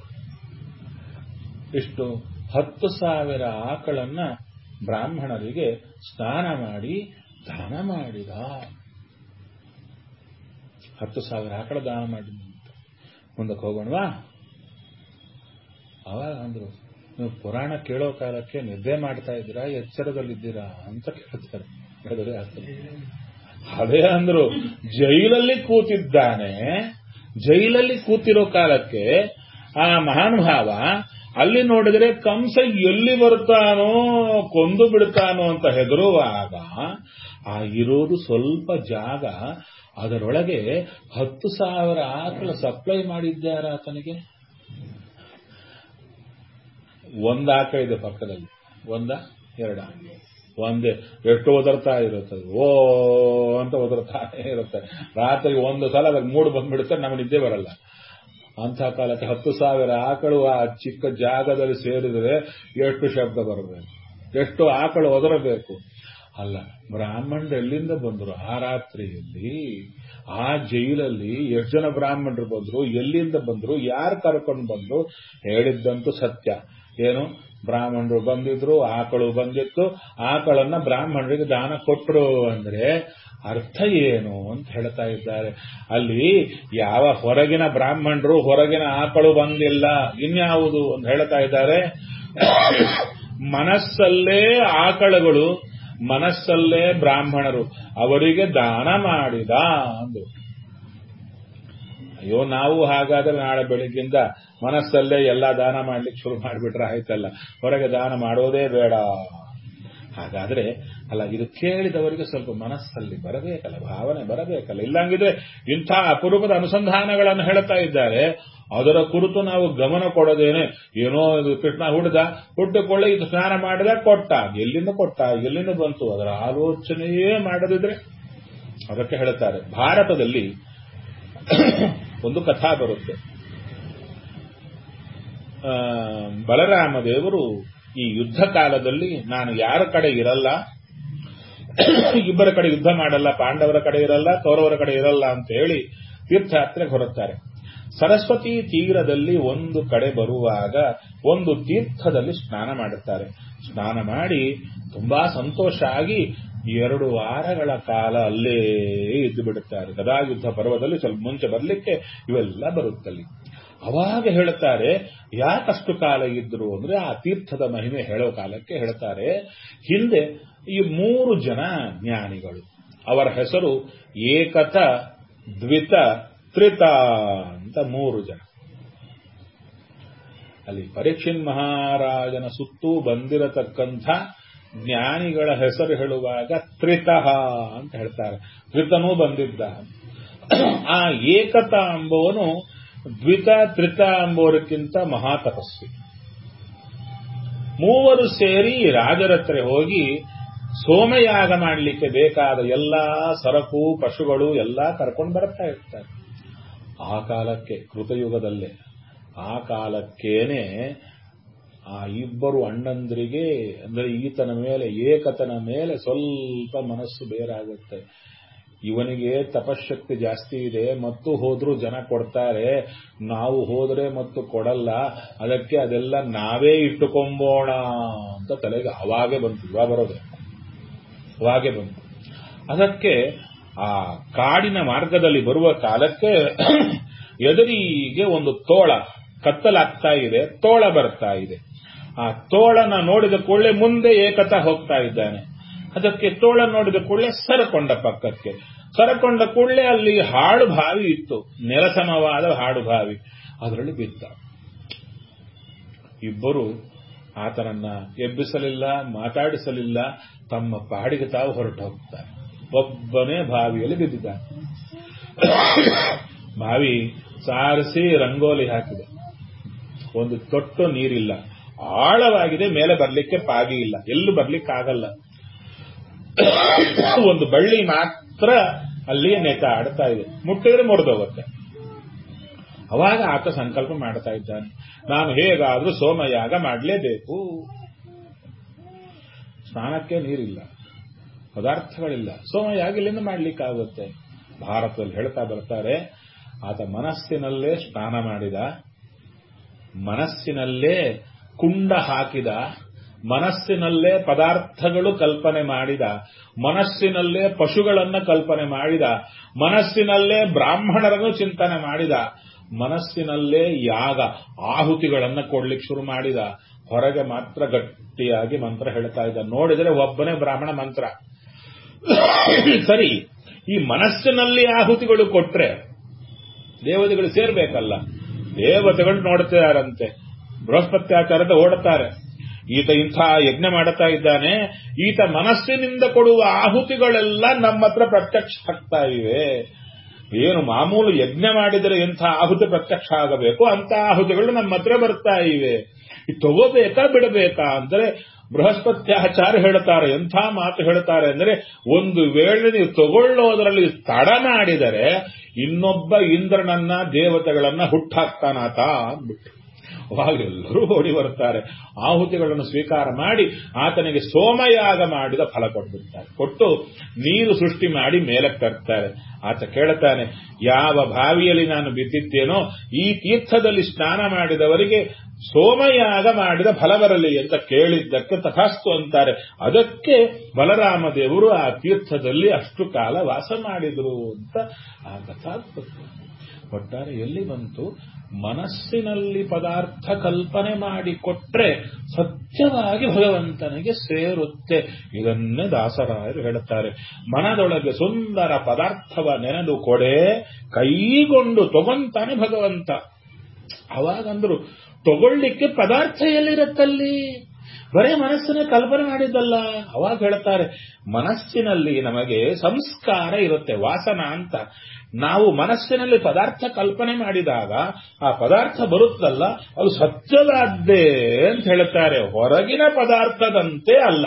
ಇಷ್ಟು ಹತ್ತು ಸಾವಿರ ಆಕಳನ್ನ ಬ್ರಾಹ್ಮಣರಿಗೆ ಸ್ನಾನ ಮಾಡಿ ದಾನ ಮಾಡಿದ ಹತ್ತು ಸಾವಿರ ಆಕಳ ದಾನ ಮಾಡಿದ ಮುಂದಕ್ಕೆ ಹೋಗೋಣವಾ ಅವಾಗ ಅಂದ್ರು ನೀವು ಪುರಾಣ ಕೇಳೋ ಕಾಲಕ್ಕೆ ನಿದ್ದೆ ಮಾಡ್ತಾ ಇದ್ದೀರಾ ಎಚ್ಚರದಲ್ಲಿದ್ದೀರಾ ಅಂತ ಕೇಳ್ತಾರೆ ಹೇಳಿದ್ರೆ ಆಗ್ತದೆ ಅದೇ ಅಂದ್ರು ಜೈಲಲ್ಲಿ ಕೂತಿದ್ದಾನೆ ಜೈಲಲ್ಲಿ ಕೂತಿರೋ ಕಾಲಕ್ಕೆ ಆ ಮಹಾನುಭಾವ ಅಲ್ಲಿ ನೋಡಿದ್ರೆ ಕಂಸ ಎಲ್ಲಿ ಬರ್ತಾನೋ ಕೊಂದು ಬಿಡ್ತಾನೋ ಅಂತ ಹೆದರುವಾಗ ಆ ಇರೋದು ಸ್ವಲ್ಪ ಜಾಗ ಅದರೊಳಗೆ ಹತ್ತು ಸಾವಿರ ಆಕಳ ಸಪ್ಲೈ ಮಾಡಿದ್ದಾರ ಆತನಿಗೆ ಒಂದ್ ಆಕಳ ಇದೆ ಪಕ್ಕದಲ್ಲಿ ಒಂದ ಎರಡ ಒಂದೇ ಎಷ್ಟು ಒದರ್ತಾ ಇರುತ್ತದೆ ಓ ಅಂತ ಒದರ್ತಾ ಇರುತ್ತೆ ರಾತ್ರಿ ಒಂದು ಸಲ ಅದಕ್ಕೆ ಮೂಡು ಬಂದ್ಬಿಡುತ್ತೆ ನಮಗೆ ನಿದ್ದೆ ಬರಲ್ಲ ಅಂಥ ಕಾಲಕ್ಕೆ ಹತ್ತು ಸಾವಿರ ಆಕಳು ಆ ಚಿಕ್ಕ ಜಾಗದಲ್ಲಿ ಸೇರಿದರೆ ಎಷ್ಟು ಶಬ್ದ ಬರಬೇಕು ಎಷ್ಟು ಆಕಳು ಒದರಬೇಕು ಅಲ್ಲ ಬ್ರಾಹ್ಮಣರು ಎಲ್ಲಿಂದ ಬಂದರು ಆ ರಾತ್ರಿಯಲ್ಲಿ ಆ ಜೈಲಲ್ಲಿ ಎಷ್ಟು ಜನ ಬ್ರಾಹ್ಮಣರು ಬಂದ್ರು ಎಲ್ಲಿಂದ ಬಂದ್ರು ಯಾರು ಕರ್ಕೊಂಡು ಬಂದ್ರು ಹೇಳಿದ್ದಂತೂ ಸತ್ಯ ಏನು ಬ್ರಾಹ್ಮಣರು ಬಂದಿದ್ರು ಆಕಳು ಬಂದಿತ್ತು ಆಕಳನ್ನ ಬ್ರಾಹ್ಮಣರಿಗೆ ದಾನ ಕೊಟ್ಟರು ಅಂದ್ರೆ ಅರ್ಥ ಏನು ಅಂತ ಹೇಳ್ತಾ ಇದ್ದಾರೆ ಅಲ್ಲಿ ಯಾವ ಹೊರಗಿನ ಬ್ರಾಹ್ಮಣರು ಹೊರಗಿನ ಆಕಳು ಬಂದಿಲ್ಲ ಇನ್ಯಾವುದು ಅಂತ ಹೇಳ್ತಾ ಇದ್ದಾರೆ ಮನಸ್ಸಲ್ಲೇ ಆಕಳುಗಳು ಮನಸ್ಸಲ್ಲೇ ಬ್ರಾಹ್ಮಣರು ಅವರಿಗೆ ದಾನ ಮಾಡಿದ ಅಂದು ಅಯ್ಯೋ ನಾವು ಹಾಗಾದ್ರೆ ನಾಳೆ ಬೆಳಿಗ್ಗಿಂದ ಮನಸ್ಸಲ್ಲೇ ಎಲ್ಲ ದಾನ ಮಾಡ್ಲಿಕ್ಕೆ ಶುರು ಮಾಡಿಬಿಟ್ರೆ ಆಯ್ತಲ್ಲ ಹೊರಗೆ ದಾನ ಮಾಡೋದೇ ಬೇಡ ಹಾಗಾದ್ರೆ ಅಲ್ಲ ಇದು ಕೇಳಿದವರಿಗೆ ಸ್ವಲ್ಪ ಮನಸ್ಸಲ್ಲಿ ಬರಬೇಕಲ್ಲ ಭಾವನೆ ಬರಬೇಕಲ್ಲ ಇಲ್ಲಂಗಿದ್ರೆ ಇಂಥ ಅಪರೂಪದ ಅನುಸಂಧಾನಗಳನ್ನು ಹೇಳ್ತಾ ಇದ್ದಾರೆ ಅದರ ಕುರಿತು ನಾವು ಗಮನ ಕೊಡೋದೇನೆ ಏನೋ ಇದು ಕೃಷ್ಣ ಹುಡ್ದ ಹುಟ್ಟುಕೊಳ್ಳೆ ಇದು ಸ್ನಾನ ಮಾಡಿದ ಕೊಟ್ಟ ಎಲ್ಲಿಂದ ಕೊಟ್ಟ ಎಲ್ಲಿಂದ ಬಂತು ಅದರ ಆಲೋಚನೆಯೇ ಮಾಡದಿದ್ರೆ ಅದಕ್ಕೆ ಹೇಳ್ತಾರೆ ಭಾರತದಲ್ಲಿ ಒಂದು ಕಥಾ ಬರುತ್ತೆ ಬಲರಾಮ ದೇವರು ಈ ಯುದ್ಧ ಕಾಲದಲ್ಲಿ ನಾನು ಯಾರ ಕಡೆ ಇರಲ್ಲ ಇಬ್ಬರ ಕಡೆ ಯುದ್ಧ ಮಾಡಲ್ಲ ಪಾಂಡವರ ಕಡೆ ಇರಲ್ಲ ಕೌರವರ ಕಡೆ ಇರಲ್ಲ ಅಂತ ಹೇಳಿ ತೀರ್ಥಯಾತ್ರೆಗೆ ಹೊರತಾರೆ ಸರಸ್ವತಿ ತೀರದಲ್ಲಿ ಒಂದು ಕಡೆ ಬರುವಾಗ ಒಂದು ತೀರ್ಥದಲ್ಲಿ ಸ್ನಾನ ಮಾಡುತ್ತಾರೆ ಸ್ನಾನ ಮಾಡಿ ತುಂಬಾ ಸಂತೋಷ ಆಗಿ ಎರಡು ವಾರಗಳ ಕಾಲ ಅಲ್ಲೇ ಇದ್ದು ಬಿಡುತ್ತಾರೆ ಗದಾಯುದ್ಧ ಪರ್ವದಲ್ಲಿ ಸ್ವಲ್ಪ ಮುಂಚೆ ಬರಲಿಕ್ಕೆ ಇವೆಲ್ಲ ಬರುತ್ತಲ್ಲಿ ಅವಾಗ ಹೇಳುತ್ತಾರೆ ಯಾಕಷ್ಟು ಕಾಲ ಇದ್ರು ಅಂದ್ರೆ ಆ ತೀರ್ಥದ ಮಹಿಮೆ ಹೇಳೋ ಕಾಲಕ್ಕೆ ಹೇಳ್ತಾರೆ ಹಿಂದೆ ಈ ಮೂರು ಜನ ಜ್ಞಾನಿಗಳು ಅವರ ಹೆಸರು ಏಕತ ದ್ವಿತ ತ್ರಿತ ಅಂತ ಮೂರು ಜನ ಅಲ್ಲಿ ಪರೀಕ್ಷಿನ್ ಮಹಾರಾಜನ ಸುತ್ತೂ ಬಂದಿರತಕ್ಕಂಥ ಜ್ಞಾನಿಗಳ ಹೆಸರು ಹೇಳುವಾಗ ತ್ರಿತಃ ಅಂತ ಹೇಳ್ತಾರೆ ತ್ರಿತನೂ ಬಂದಿದ್ದ ಆ ಏಕತ ಎಂಬುವನು ದ್ವಿತ ತ್ರಿತ ಎಂಬುವರಕ್ಕಿಂತ ಮಹಾತಪಸ್ವಿ ಮೂವರು ಸೇರಿ ರಾಜರತ್ರ ಹೋಗಿ ಸೋಮಯಾಗ ಮಾಡಲಿಕ್ಕೆ ಬೇಕಾದ ಎಲ್ಲಾ ಸರಕು ಪಶುಗಳು ಎಲ್ಲ ಕರ್ಕೊಂಡು ಬರ್ತಾ ಇರ್ತಾರೆ ಆ ಕಾಲಕ್ಕೆ ಕೃತಯುಗದಲ್ಲೇ ಆ ಕಾಲಕ್ಕೇನೆ ಆ ಇಬ್ಬರು ಅಣ್ಣಂದರಿಗೆ ಅಂದ್ರೆ ಈತನ ಮೇಲೆ ಏಕತನ ಮೇಲೆ ಸ್ವಲ್ಪ ಮನಸ್ಸು ಬೇರಾಗುತ್ತೆ ಇವನಿಗೆ ತಪಶಕ್ತಿ ಜಾಸ್ತಿ ಇದೆ ಮತ್ತು ಹೋದ್ರೂ ಜನ ಕೊಡ್ತಾರೆ ನಾವು ಹೋದ್ರೆ ಮತ್ತು ಕೊಡಲ್ಲ ಅದಕ್ಕೆ ಅದೆಲ್ಲ ನಾವೇ ಇಟ್ಟುಕೊಂಬೋಣ ಅಂತ ತಲೆಗೆ ಅವಾಗೆ ಬಂತು ಇವಾಗ ಬರೋದೆ ಅವಾಗೆ ಬಂತು ಅದಕ್ಕೆ ಆ ಕಾಡಿನ ಮಾರ್ಗದಲ್ಲಿ ಬರುವ ಕಾಲಕ್ಕೆ ಎದುರಿಗೆ ಒಂದು ತೋಳ ಕತ್ತಲಾಗ್ತಾ ಇದೆ ತೋಳ ಬರ್ತಾ ಇದೆ ಆ ತೋಳನ ನೋಡಿದ ಕೂಡಲೇ ಮುಂದೆ ಏಕತ ಹೋಗ್ತಾ ಇದ್ದಾನೆ ಅದಕ್ಕೆ ತೋಳ ನೋಡಿದ ಕೂಡಲೇ ಸರಕೊಂಡ ಪಕ್ಕಕ್ಕೆ ಸರಕೊಂಡ ಕೂಡಲೇ ಅಲ್ಲಿ ಹಾಡು ಬಾವಿ ಇತ್ತು ನೆಲಸಮವಾದ ಹಾಡು ಬಾವಿ ಅದರಲ್ಲಿ ಬಿದ್ದ ಇಬ್ಬರು ಆತನನ್ನ ಎಬ್ಬಿಸಲಿಲ್ಲ ಮಾತಾಡಿಸಲಿಲ್ಲ ತಮ್ಮ ಪಾಡಿಗೆ ತಾವು ಹೊರಟು ಹೋಗ್ತಾರೆ ಒಬ್ಬನೇ ಬಾವಿಯಲ್ಲಿ ಬಿದ್ದಿದ್ದಾನೆ ಬಾವಿ ಸಾರಿಸಿ ರಂಗೋಲಿ ಹಾಕಿದೆ ಒಂದು ತೊಟ್ಟು ನೀರಿಲ್ಲ ಆಳವಾಗಿದೆ ಮೇಲೆ ಬರ್ಲಿಕ್ಕೆ ಪಾಗಿ ಇಲ್ಲ ಎಲ್ಲೂ ಬರ್ಲಿಕ್ಕಾಗಲ್ಲ ಒಂದು ಬಳ್ಳಿ ಮಾತ್ರ ಅಲ್ಲಿ ನೇತ ಆಡ್ತಾ ಇದೆ ಮುಟ್ಟಿದ್ರೆ ಮುರಿದೋಗುತ್ತೆ ಅವಾಗ ಆತ ಸಂಕಲ್ಪ ಮಾಡ್ತಾ ಇದ್ದಾನೆ ನಾನು ಹೇಗಾದ್ರೂ ಸೋಮಯಾಗ ಮಾಡಲೇಬೇಕು ಸ್ನಾನಕ್ಕೆ ನೀರಿಲ್ಲ ಪದಾರ್ಥಗಳಿಲ್ಲ ಸೋಮಯಾಗ ಇಲ್ಲಿಂದ ಮಾಡ್ಲಿಕ್ಕಾಗುತ್ತೆ ಭಾರತದಲ್ಲಿ ಹೇಳ್ತಾ ಬರ್ತಾರೆ ಆತ ಮನಸ್ಸಿನಲ್ಲೇ ಸ್ನಾನ ಮಾಡಿದ ಮನಸ್ಸಿನಲ್ಲೇ ಕುಂಡ ಹಾಕಿದ ಮನಸ್ಸಿನಲ್ಲೇ ಪದಾರ್ಥಗಳು ಕಲ್ಪನೆ ಮಾಡಿದ ಮನಸ್ಸಿನಲ್ಲೇ ಪಶುಗಳನ್ನ ಕಲ್ಪನೆ ಮಾಡಿದ ಮನಸ್ಸಿನಲ್ಲೇ ಬ್ರಾಹ್ಮಣರನ್ನು ಚಿಂತನೆ ಮಾಡಿದ ಮನಸ್ಸಿನಲ್ಲೇ ಯಾಗ ಆಹುತಿಗಳನ್ನ ಕೊಡ್ಲಿಕ್ಕೆ ಶುರು ಮಾಡಿದ ಹೊರಗೆ ಮಾತ್ರ ಗಟ್ಟಿಯಾಗಿ ಮಂತ್ರ ಹೇಳ್ತಾ ಇದ್ದ ನೋಡಿದರೆ ಒಬ್ಬನೇ ಬ್ರಾಹ್ಮಣ ಮಂತ್ರ ಸರಿ ಈ ಮನಸ್ಸಿನಲ್ಲಿ ಆಹುತಿಗಳು ಕೊಟ್ರೆ ದೇವತೆಗಳು ಸೇರ್ಬೇಕಲ್ಲ ದೇವತೆಗಳು ನೋಡ್ತಿದಾರಂತೆ ಬೃಹಸ್ಪತ್ಯಾಚಾರದ ಓಡುತ್ತಾರೆ ಈತ ಇಂಥ ಯಜ್ಞ ಮಾಡುತ್ತಾ ಇದ್ದಾನೆ ಈತ ಮನಸ್ಸಿನಿಂದ ಕೊಡುವ ಆಹುತಿಗಳೆಲ್ಲ ನಮ್ಮ ಹತ್ರ ಪ್ರತ್ಯಕ್ಷ ಆಗ್ತಾ ಇವೆ ಏನು ಮಾಮೂಲು ಯಜ್ಞ ಮಾಡಿದರೆ ಎಂಥ ಆಹುತಿ ಪ್ರತ್ಯಕ್ಷ ಆಗಬೇಕು ಅಂತ ಆಹುತಿಗಳು ನಮ್ಮ ಹತ್ರ ಬರ್ತಾ ಇವೆ ತಗೋಬೇಕಾ ಬಿಡಬೇಕಾ ಅಂದ್ರೆ ಬೃಹಸ್ಪತ್ಯಾಚಾರ್ಯ ಹೇಳ್ತಾರೆ ಎಂಥ ಮಾತು ಹೇಳ್ತಾರೆ ಅಂದ್ರೆ ಒಂದು ವೇಳೆ ನೀವು ತಗೊಳ್ಳೋದರಲ್ಲಿ ತಡ ಮಾಡಿದರೆ ಇನ್ನೊಬ್ಬ ಇಂದ್ರನನ್ನ ದೇವತೆಗಳನ್ನ ಹುಟ್ಟಾಕ್ತಾನಾತ ಅಂದ್ಬಿಟ್ಟು ಅವಾಗ ಎಲ್ಲರೂ ಓಡಿ ಬರ್ತಾರೆ ಆಹುತಿಗಳನ್ನು ಸ್ವೀಕಾರ ಮಾಡಿ ಆತನಿಗೆ ಸೋಮಯಾಗ ಮಾಡಿದ ಫಲ ಕೊಟ್ಬಿಡ್ತಾರೆ ಕೊಟ್ಟು ನೀರು ಸೃಷ್ಟಿ ಮಾಡಿ ಮೇಲಕ್ಕೆ ತರ್ತಾರೆ ಆತ ಕೇಳುತ್ತಾನೆ ಯಾವ ಬಾವಿಯಲ್ಲಿ ನಾನು ಬಿದ್ದಿದ್ದೇನೋ ಈ ತೀರ್ಥದಲ್ಲಿ ಸ್ನಾನ ಮಾಡಿದವರಿಗೆ ಸೋಮಯಾಗ ಮಾಡಿದ ಫಲ ಬರಲಿ ಅಂತ ಕೇಳಿದ್ದಕ್ಕೆ ತಥಾಸ್ತು ಅಂತಾರೆ ಅದಕ್ಕೆ ಬಲರಾಮ ದೇವರು ಆ ತೀರ್ಥದಲ್ಲಿ ಅಷ್ಟು ಕಾಲ ವಾಸ ಮಾಡಿದ್ರು ಅಂತ ಆ ಕಥಾ ಒಟ್ಟಾರೆ ಎಲ್ಲಿ ಬಂತು ಮನಸ್ಸಿನಲ್ಲಿ ಪದಾರ್ಥ ಕಲ್ಪನೆ ಮಾಡಿ ಕೊಟ್ರೆ ಸತ್ಯವಾಗಿ ಭಗವಂತನಿಗೆ ಸೇರುತ್ತೆ ಇದನ್ನೇ ದಾಸರಾಯರು ಹೇಳುತ್ತಾರೆ ಮನದೊಳಗೆ ಸುಂದರ ಪದಾರ್ಥವ ನೆನೆದು ಕೊಡೆ ಕೈಗೊಂಡು ತಗೊಂತಾನೆ ಭಗವಂತ ಅವಾಗಂದ್ರು ತಗೊಳ್ಳಿಕ್ಕೆ ಪದಾರ್ಥ ಎಲ್ಲಿರುತ್ತಲ್ಲಿ ಬರೇ ಮನಸ್ಸನ್ನ ಕಲ್ಪನೆ ಮಾಡಿದ್ದಲ್ಲ ಅವಾಗ ಹೇಳ್ತಾರೆ ಮನಸ್ಸಿನಲ್ಲಿ ನಮಗೆ ಸಂಸ್ಕಾರ ಇರುತ್ತೆ ವಾಸನ ಅಂತ ನಾವು ಮನಸ್ಸಿನಲ್ಲಿ ಪದಾರ್ಥ ಕಲ್ಪನೆ ಮಾಡಿದಾಗ ಆ ಪದಾರ್ಥ ಬರುತ್ತಲ್ಲ ಅದು ಸತ್ಯವಾದ್ದೇ ಅಂತ ಹೇಳುತ್ತಾರೆ ಹೊರಗಿನ ಪದಾರ್ಥದಂತೆ ಅಲ್ಲ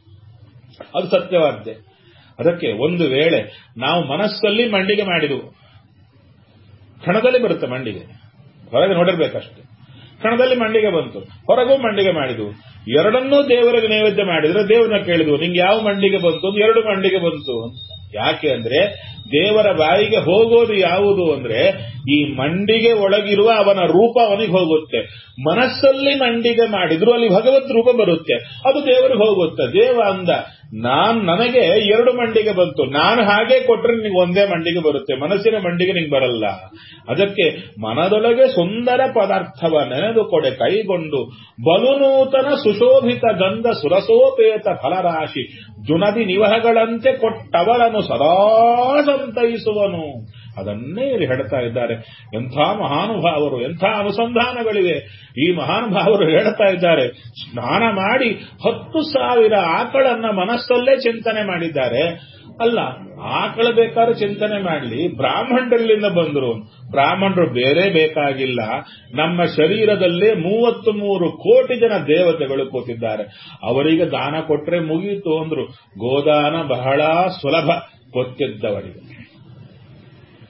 ಅದು ಸತ್ಯವಾದ್ದೇ ಅದಕ್ಕೆ ಒಂದು ವೇಳೆ ನಾವು ಮನಸ್ಸಲ್ಲಿ ಮಂಡಿಗೆ ಮಾಡಿದವು ಕ್ಷಣದಲ್ಲಿ ಬರುತ್ತೆ ಮಂಡಿಗೆ ಹೊರಗೆ ನೋಡಿರ್ಬೇಕಷ್ಟೆ ಕ್ಷಣದಲ್ಲಿ ಮಂಡಿಗೆ ಬಂತು ಹೊರಗೂ ಮಂಡಿಗೆ ಮಾಡಿದ್ವು ಎರಡನ್ನೂ ದೇವರಿಗೆ ನೈವೇದ್ಯ ಮಾಡಿದ್ರೆ ದೇವರನ್ನ ಕೇಳಿದ್ವು ನಿಂಗೆ ಯಾವ ಮಂಡಿಗೆ ಬಂತು ಎರಡು ಮಂಡಿಗೆ ಬಂತು ಯಾಕೆ ಅಂದ್ರೆ ದೇವರ ಬಾಯಿಗೆ ಹೋಗೋದು ಯಾವುದು ಅಂದ್ರೆ ಈ ಮಂಡಿಗೆ ಒಳಗಿರುವ ಅವನ ರೂಪ ಅವನಿಗೆ ಹೋಗುತ್ತೆ ಮನಸ್ಸಲ್ಲಿ ಮಂಡಿಗೆ ಮಾಡಿದ್ರು ಅಲ್ಲಿ ಭಗವತ್ ರೂಪ ಬರುತ್ತೆ ಅದು ದೇವರಿಗೆ ಹೋಗುತ್ತೆ ದೇವ ಅಂದ ನಾನ್ ನನಗೆ ಎರಡು ಮಂಡಿಗೆ ಬಂತು ನಾನು ಹಾಗೆ ಕೊಟ್ರೆ ನಿಂಗೆ ಒಂದೇ ಮಂಡಿಗೆ ಬರುತ್ತೆ ಮನಸ್ಸಿನ ಮಂಡಿಗೆ ನಿಂಗೆ ಬರಲ್ಲ ಅದಕ್ಕೆ ಮನದೊಳಗೆ ಸುಂದರ ಪದಾರ್ಥವ ನೆನೆದು ಕೊಡೆ ಕೈಗೊಂಡು ಬಲುನೂತನ ಸುಶೋಭಿತ ಗಂಧ ಸುರಸೋಪೇತ ಫಲರಾಶಿ ಜುನದಿ ನಿವಹಗಳಂತೆ ಕೊಟ್ಟವರನ್ನು ಸದಾ ಸಂತೈಸುವನು ಅದನ್ನೇ ಇಲ್ಲಿ ಹೇಳ್ತಾ ಇದ್ದಾರೆ ಎಂಥ ಮಹಾನುಭಾವರು ಎಂಥ ಅನುಸಂಧಾನಗಳಿವೆ ಈ ಮಹಾನುಭಾವರು ಹೇಳ್ತಾ ಇದ್ದಾರೆ ಸ್ನಾನ ಮಾಡಿ ಹತ್ತು ಸಾವಿರ ಆಕಳನ್ನ ಮನಸ್ಸಲ್ಲೇ ಚಿಂತನೆ ಮಾಡಿದ್ದಾರೆ ಅಲ್ಲ ಆಕಳ ಬೇಕಾದ್ರೆ ಚಿಂತನೆ ಮಾಡಲಿ ಬ್ರಾಹ್ಮಣರಲ್ಲಿಂದ ಬಂದರು ಬ್ರಾಹ್ಮಣರು ಬೇರೆ ಬೇಕಾಗಿಲ್ಲ ನಮ್ಮ ಶರೀರದಲ್ಲೇ ಮೂವತ್ತು ಮೂರು ಕೋಟಿ ಜನ ದೇವತೆಗಳು ಕೂತಿದ್ದಾರೆ ಅವರಿಗೆ ದಾನ ಕೊಟ್ರೆ ಮುಗಿಯಿತು ಅಂದ್ರು ಗೋದಾನ ಬಹಳ ಸುಲಭ ಗೊತ್ತಿದ್ದವರಿಗೆ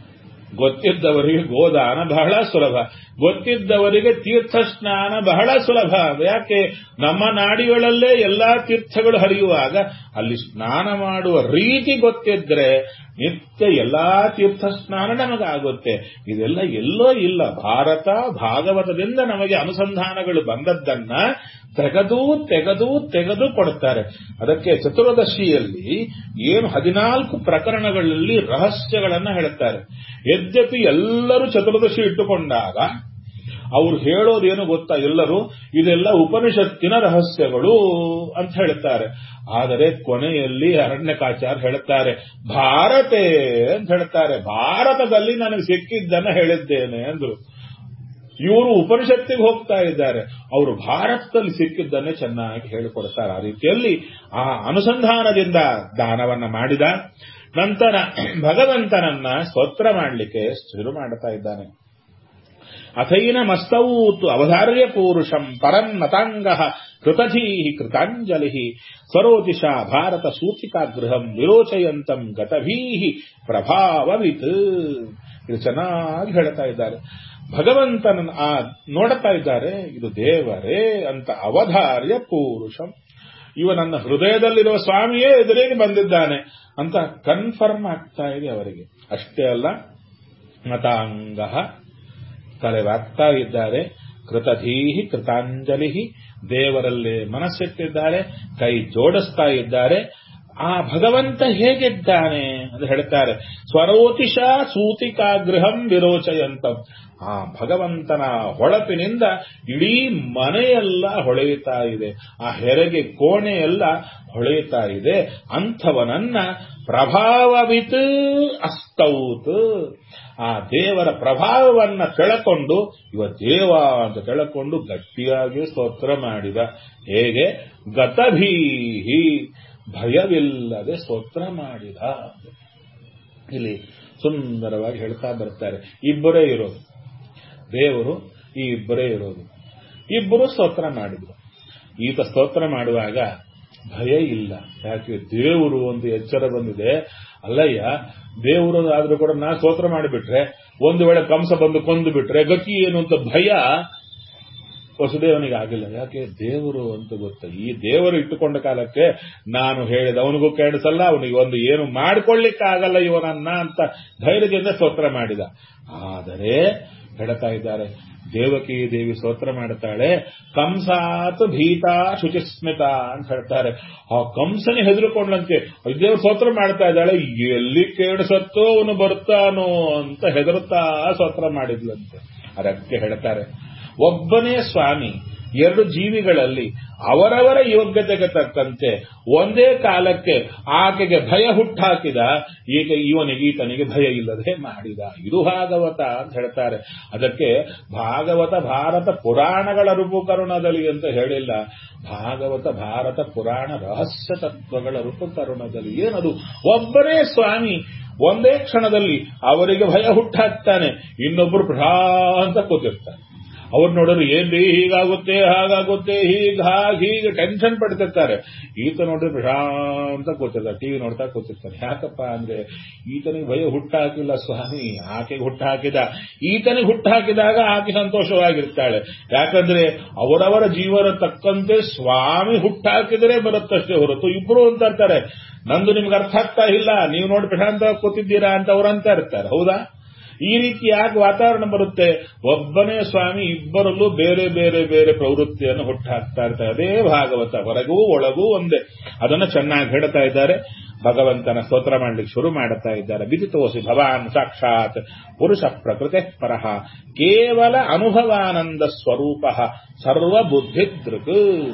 ಗೊತ್ತಿದ್ದವರಿಗೆ ಗೋದಾನ ಬಹಳ ಸುಲಭ ಗೊತ್ತಿದ್ದವರಿಗೆ ತೀರ್ಥ ಸ್ನಾನ ಬಹಳ ಸುಲಭ ಯಾಕೆ ನಮ್ಮ ನಾಡಿಗಳಲ್ಲೇ ಎಲ್ಲಾ ತೀರ್ಥಗಳು ಹರಿಯುವಾಗ ಅಲ್ಲಿ ಸ್ನಾನ ಮಾಡುವ ರೀತಿ ಗೊತ್ತಿದ್ರೆ ನಿತ್ಯ ಎಲ್ಲಾ ತೀರ್ಥ ಸ್ನಾನ ನಮಗಾಗುತ್ತೆ ಇದೆಲ್ಲ ಎಲ್ಲೋ ಇಲ್ಲ ಭಾರತ ಭಾಗವತದಿಂದ ನಮಗೆ ಅನುಸಂಧಾನಗಳು ಬಂದದ್ದನ್ನ ತೆಗೆದು ತೆಗೆದು ತೆಗೆದು ಕೊಡುತ್ತಾರೆ ಅದಕ್ಕೆ ಚತುರ್ದಶಿಯಲ್ಲಿ ಏನು ಹದಿನಾಲ್ಕು ಪ್ರಕರಣಗಳಲ್ಲಿ ರಹಸ್ಯಗಳನ್ನ ಹೇಳುತ್ತಾರೆ ಯದ್ಯಪಿ ಎಲ್ಲರೂ ಚತುರ್ದಶಿ ಇಟ್ಟುಕೊಂಡಾಗ ಅವ್ರು ಹೇಳೋದೇನು ಗೊತ್ತಾ ಎಲ್ಲರೂ ಇದೆಲ್ಲ ಉಪನಿಷತ್ತಿನ ರಹಸ್ಯಗಳು ಅಂತ ಹೇಳುತ್ತಾರೆ ಆದರೆ ಕೊನೆಯಲ್ಲಿ ಅರಣ್ಯಕಾಚಾರ ಹೇಳುತ್ತಾರೆ ಭಾರತೇ ಅಂತ ಹೇಳ್ತಾರೆ ಭಾರತದಲ್ಲಿ ನನಗೆ ಸಿಕ್ಕಿದ್ದನ್ನ ಹೇಳಿದ್ದೇನೆ ಅಂದ್ರು ಇವರು ಉಪನಿಷತ್ತಿಗೆ ಹೋಗ್ತಾ ಇದ್ದಾರೆ ಅವರು ಭಾರತದಲ್ಲಿ ಸಿಕ್ಕಿದ್ದನ್ನೇ ಚೆನ್ನಾಗಿ ಹೇಳಿಕೊಡ್ತಾರೆ ಆ ರೀತಿಯಲ್ಲಿ ಆ ಅನುಸಂಧಾನದಿಂದ ದಾನವನ್ನ ಮಾಡಿದ ನಂತರ ಭಗವಂತನನ್ನ ಸ್ತೋತ್ರ ಮಾಡಲಿಕ್ಕೆ ಶುರು ಮಾಡುತ್ತಾ ಇದ್ದಾನೆ ಅಥೈನ ಮಸ್ತೌತು ಅವಧಾರ್ಯ ಪೂರುಷಂ ಪರಂ ಮತಾಂಗ ಕೃತಧೀ ಕೃತಾಂಜಲಿ ಸ್ವರೋತಿಷ ಭಾರತ ಸೂಚಿಕಾಗೃಹಂ ವಿರೋಚಯಂತಂ ಗತಭೀ ಪ್ರಭಾವವಿತ್ ಇದು ಚೆನ್ನಾಗಿ ಹೇಳ್ತಾ ಇದ್ದಾರೆ ಭಗವಂತನ ಆ ನೋಡುತ್ತಾ ಇದ್ದಾರೆ ಇದು ದೇವರೇ ಅಂತ ಅವಧಾರ್ಯ ಪೂರುಷಂ ಇವ ನನ್ನ ಹೃದಯದಲ್ಲಿರುವ ಸ್ವಾಮಿಯೇ ಎದುರಿಗೆ ಬಂದಿದ್ದಾನೆ ಅಂತ ಕನ್ಫರ್ಮ್ ಆಗ್ತಾ ಇದೆ ಅವರಿಗೆ ಅಷ್ಟೇ ಅಲ್ಲ ಮತಾಂಗ ತಲೆವಾಗ್ತಾ ಇದ್ದಾರೆ ಕೃತಧೀಹಿ ಕೃತಾಂಜಲಿ ದೇವರಲ್ಲೇ ಮನಸ್ಸಿಟ್ಟಿದ್ದಾರೆ ಕೈ ಜೋಡಿಸ್ತಾ ಇದ್ದಾರೆ ಆ ಭಗವಂತ ಹೇಗಿದ್ದಾನೆ ಅಂತ ಹೇಳ್ತಾರೆ ಸ್ವರೋತಿಷ ಸೂತಿಕಾಗೃಹಂ ವಿರೋಚಯಂತಂ ಆ ಭಗವಂತನ ಹೊಳಪಿನಿಂದ ಇಡೀ ಮನೆಯೆಲ್ಲ ಹೊಳೆಯುತ್ತಾ ಇದೆ ಆ ಹೆರಿಗೆ ಕೋಣೆಯೆಲ್ಲ ಹೊಳೆಯುತ್ತಾ ಇದೆ ಅಂಥವನನ್ನ ಪ್ರಭಾವವಿತ್ ಅಸ್ತೌತ್ ಆ ದೇವರ ಪ್ರಭಾವವನ್ನ ತೆಳಕೊಂಡು ಇವ ದೇವ ಅಂತ ತೆಳಕೊಂಡು ಗಟ್ಟಿಯಾಗಿ ಸ್ತೋತ್ರ ಮಾಡಿದ ಹೇಗೆ ಗತಭೀಹಿ ಭಯವಿಲ್ಲದೆ ಸ್ತೋತ್ರ ಮಾಡಿದ ಇಲ್ಲಿ ಸುಂದರವಾಗಿ ಹೇಳ್ತಾ ಬರ್ತಾರೆ ಇಬ್ಬರೇ ಇರೋದು ದೇವರು ಈ ಇಬ್ಬರೇ ಇರೋದು ಇಬ್ಬರು ಸ್ತೋತ್ರ ಮಾಡಿದ್ರು ಈತ ಸ್ತೋತ್ರ ಮಾಡುವಾಗ ಭಯ ಇಲ್ಲ ಯಾಕೆ ದೇವರು ಒಂದು ಎಚ್ಚರ ಬಂದಿದೆ ಅಲ್ಲಯ್ಯ ದೇವರು ಆದ್ರೂ ಕೂಡ ನಾ ಸ್ತೋತ್ರ ಮಾಡಿಬಿಟ್ರೆ ಒಂದು ವೇಳೆ ಕಂಸ ಬಂದು ಕೊಂದು ಬಿಟ್ರೆ ಗತಿ ಏನು ಅಂತ ಭಯ ವಸುದೇವನಿಗೆ ಆಗಿಲ್ಲ ಯಾಕೆ ದೇವರು ಅಂತ ಗೊತ್ತ ಈ ದೇವರು ಇಟ್ಟುಕೊಂಡ ಕಾಲಕ್ಕೆ ನಾನು ಹೇಳಿದ ಅವನಿಗೂ ಕೇಳಿಸಲ್ಲ ಅವನಿಗೆ ಒಂದು ಏನು ಮಾಡ್ಕೊಳ್ಳಿಕ್ಕಾಗಲ್ಲ ಇವನನ್ನ ಅಂತ ಧೈರ್ಯದಿಂದ ಸ್ತೋತ್ರ ಮಾಡಿದ ಆದರೆ ಹೇಳ್ತಾ ಇದ್ದಾರೆ ದೇವಕಿ ದೇವಿ ಸ್ತೋತ್ರ ಮಾಡುತ್ತಾಳೆ ಕಂಸಾತ್ ಭೀತಾ ಶುಚಿಸ್ಮಿತ ಅಂತ ಹೇಳ್ತಾರೆ ಆ ಕಂಸನೇ ಹೆದರುಕೊಂಡ್ಲಂತೆ ದೇವ್ರು ಸ್ತೋತ್ರ ಮಾಡ್ತಾ ಇದ್ದಾಳೆ ಎಲ್ಲಿ ಕೇಳಿಸತ್ತೋ ಅವನು ಬರ್ತಾನೋ ಅಂತ ಹೆದರುತ್ತಾ ಸ್ತೋತ್ರ ಮಾಡಿದ್ಲಂತೆ ಅದಕ್ಕೆ ಹೇಳ್ತಾರೆ ಒಬ್ಬನೇ ಸ್ವಾಮಿ ಎರಡು ಜೀವಿಗಳಲ್ಲಿ ಅವರವರ ಯೋಗ್ಯತೆಗೆ ತಕ್ಕಂತೆ ಒಂದೇ ಕಾಲಕ್ಕೆ ಆಕೆಗೆ ಭಯ ಹುಟ್ಟಾಕಿದ ಈಗ ಇವನಿಗೆ ಈತನಿಗೆ ಭಯ ಇಲ್ಲದೆ ಮಾಡಿದ ಇದು ಭಾಗವತ ಅಂತ ಹೇಳ್ತಾರೆ ಅದಕ್ಕೆ ಭಾಗವತ ಭಾರತ ಪುರಾಣಗಳ ರೂಪಕರುಣದಲ್ಲಿ ಅಂತ ಹೇಳಿಲ್ಲ ಭಾಗವತ ಭಾರತ ಪುರಾಣ ರಹಸ್ಯ ತತ್ವಗಳ ರೂಪಕರುಣದಲ್ಲಿ ಏನದು ಒಬ್ಬನೇ ಸ್ವಾಮಿ ಒಂದೇ ಕ್ಷಣದಲ್ಲಿ ಅವರಿಗೆ ಭಯ ಹುಟ್ಟಾಕ್ತಾನೆ ಇನ್ನೊಬ್ಬರು ಭ್ರಾಂತ ಕೂತಿರ್ತಾರೆ ಅವ್ರು ನೋಡಿದ್ರೆ ಏನ್ರಿ ಹೀಗಾಗುತ್ತೆ ಹಾಗಾಗುತ್ತೆ ಹೀಗ ಹಾಗೆ ಹೀಗೆ ಟೆನ್ಷನ್ ಪಡ್ತಿರ್ತಾರೆ ಈತ ನೋಡಿದ್ರೆ ಪ್ರಶಾಂತ ಕೂತಿರ್ತಾರೆ ಟಿವಿ ನೋಡ್ತಾ ಕೂತಿರ್ತಾರೆ ಯಾಕಪ್ಪ ಅಂದ್ರೆ ಈತನಿಗೆ ಭಯ ಹುಟ್ಟಾಕಿಲ್ಲ ಸ್ವಾಮಿ ಆಕೆಗೆ ಹುಟ್ಟಾಕಿದ ಈತನಿಗೆ ಹುಟ್ಟಾಕಿದಾಗ ಆಕೆ ಸಂತೋಷವಾಗಿರ್ತಾಳೆ ಯಾಕಂದ್ರೆ ಅವರವರ ಜೀವನ ತಕ್ಕಂತೆ ಸ್ವಾಮಿ ಹುಟ್ಟಾಕಿದರೆ ಬರುತ್ತಷ್ಟೇ ಹೊರತು ಇಬ್ರು ಅಂತ ಇರ್ತಾರೆ ನಂದು ನಿಮ್ಗೆ ಅರ್ಥ ಆಗ್ತಾ ಇಲ್ಲ ನೀವು ನೋಡಿ ಪ್ರಶಾಂತ ಕೂತಿದ್ದೀರಾ ಅಂತ ಅವ್ರಂತ ಇರ್ತಾರೆ ಹೌದಾ ಈ ರೀತಿ ಯಾಕೆ ವಾತಾವರಣ ಬರುತ್ತೆ ಒಬ್ಬನೇ ಸ್ವಾಮಿ ಇಬ್ಬರಲ್ಲೂ ಬೇರೆ ಬೇರೆ ಬೇರೆ ಪ್ರವೃತ್ತಿಯನ್ನು ಹುಟ್ಟಾಕ್ತಾ ಇರ್ತಾರೆ ಅದೇ ಭಾಗವತ ಹೊರಗೂ ಒಳಗೂ ಒಂದೇ ಅದನ್ನು ಚೆನ್ನಾಗಿ ಹೇಳ್ತಾ ಇದ್ದಾರೆ ಭಗವಂತನ ಸ್ತೋತ್ರ ಮಾಡಲಿಕ್ಕೆ ಶುರು ಮಾಡುತ್ತಾ ಇದ್ದಾರೆ ಬಿದಿತೋಸಿ ಭವಾನ್ ಸಾಕ್ಷಾತ್ ಪುರುಷ ಪ್ರಕೃತಿ ಪರಹ ಕೇವಲ ಅನುಭವಾನಂದ ಸ್ವರೂಪ ಸರ್ವಬುದ್ಧಿ ದೃಕ್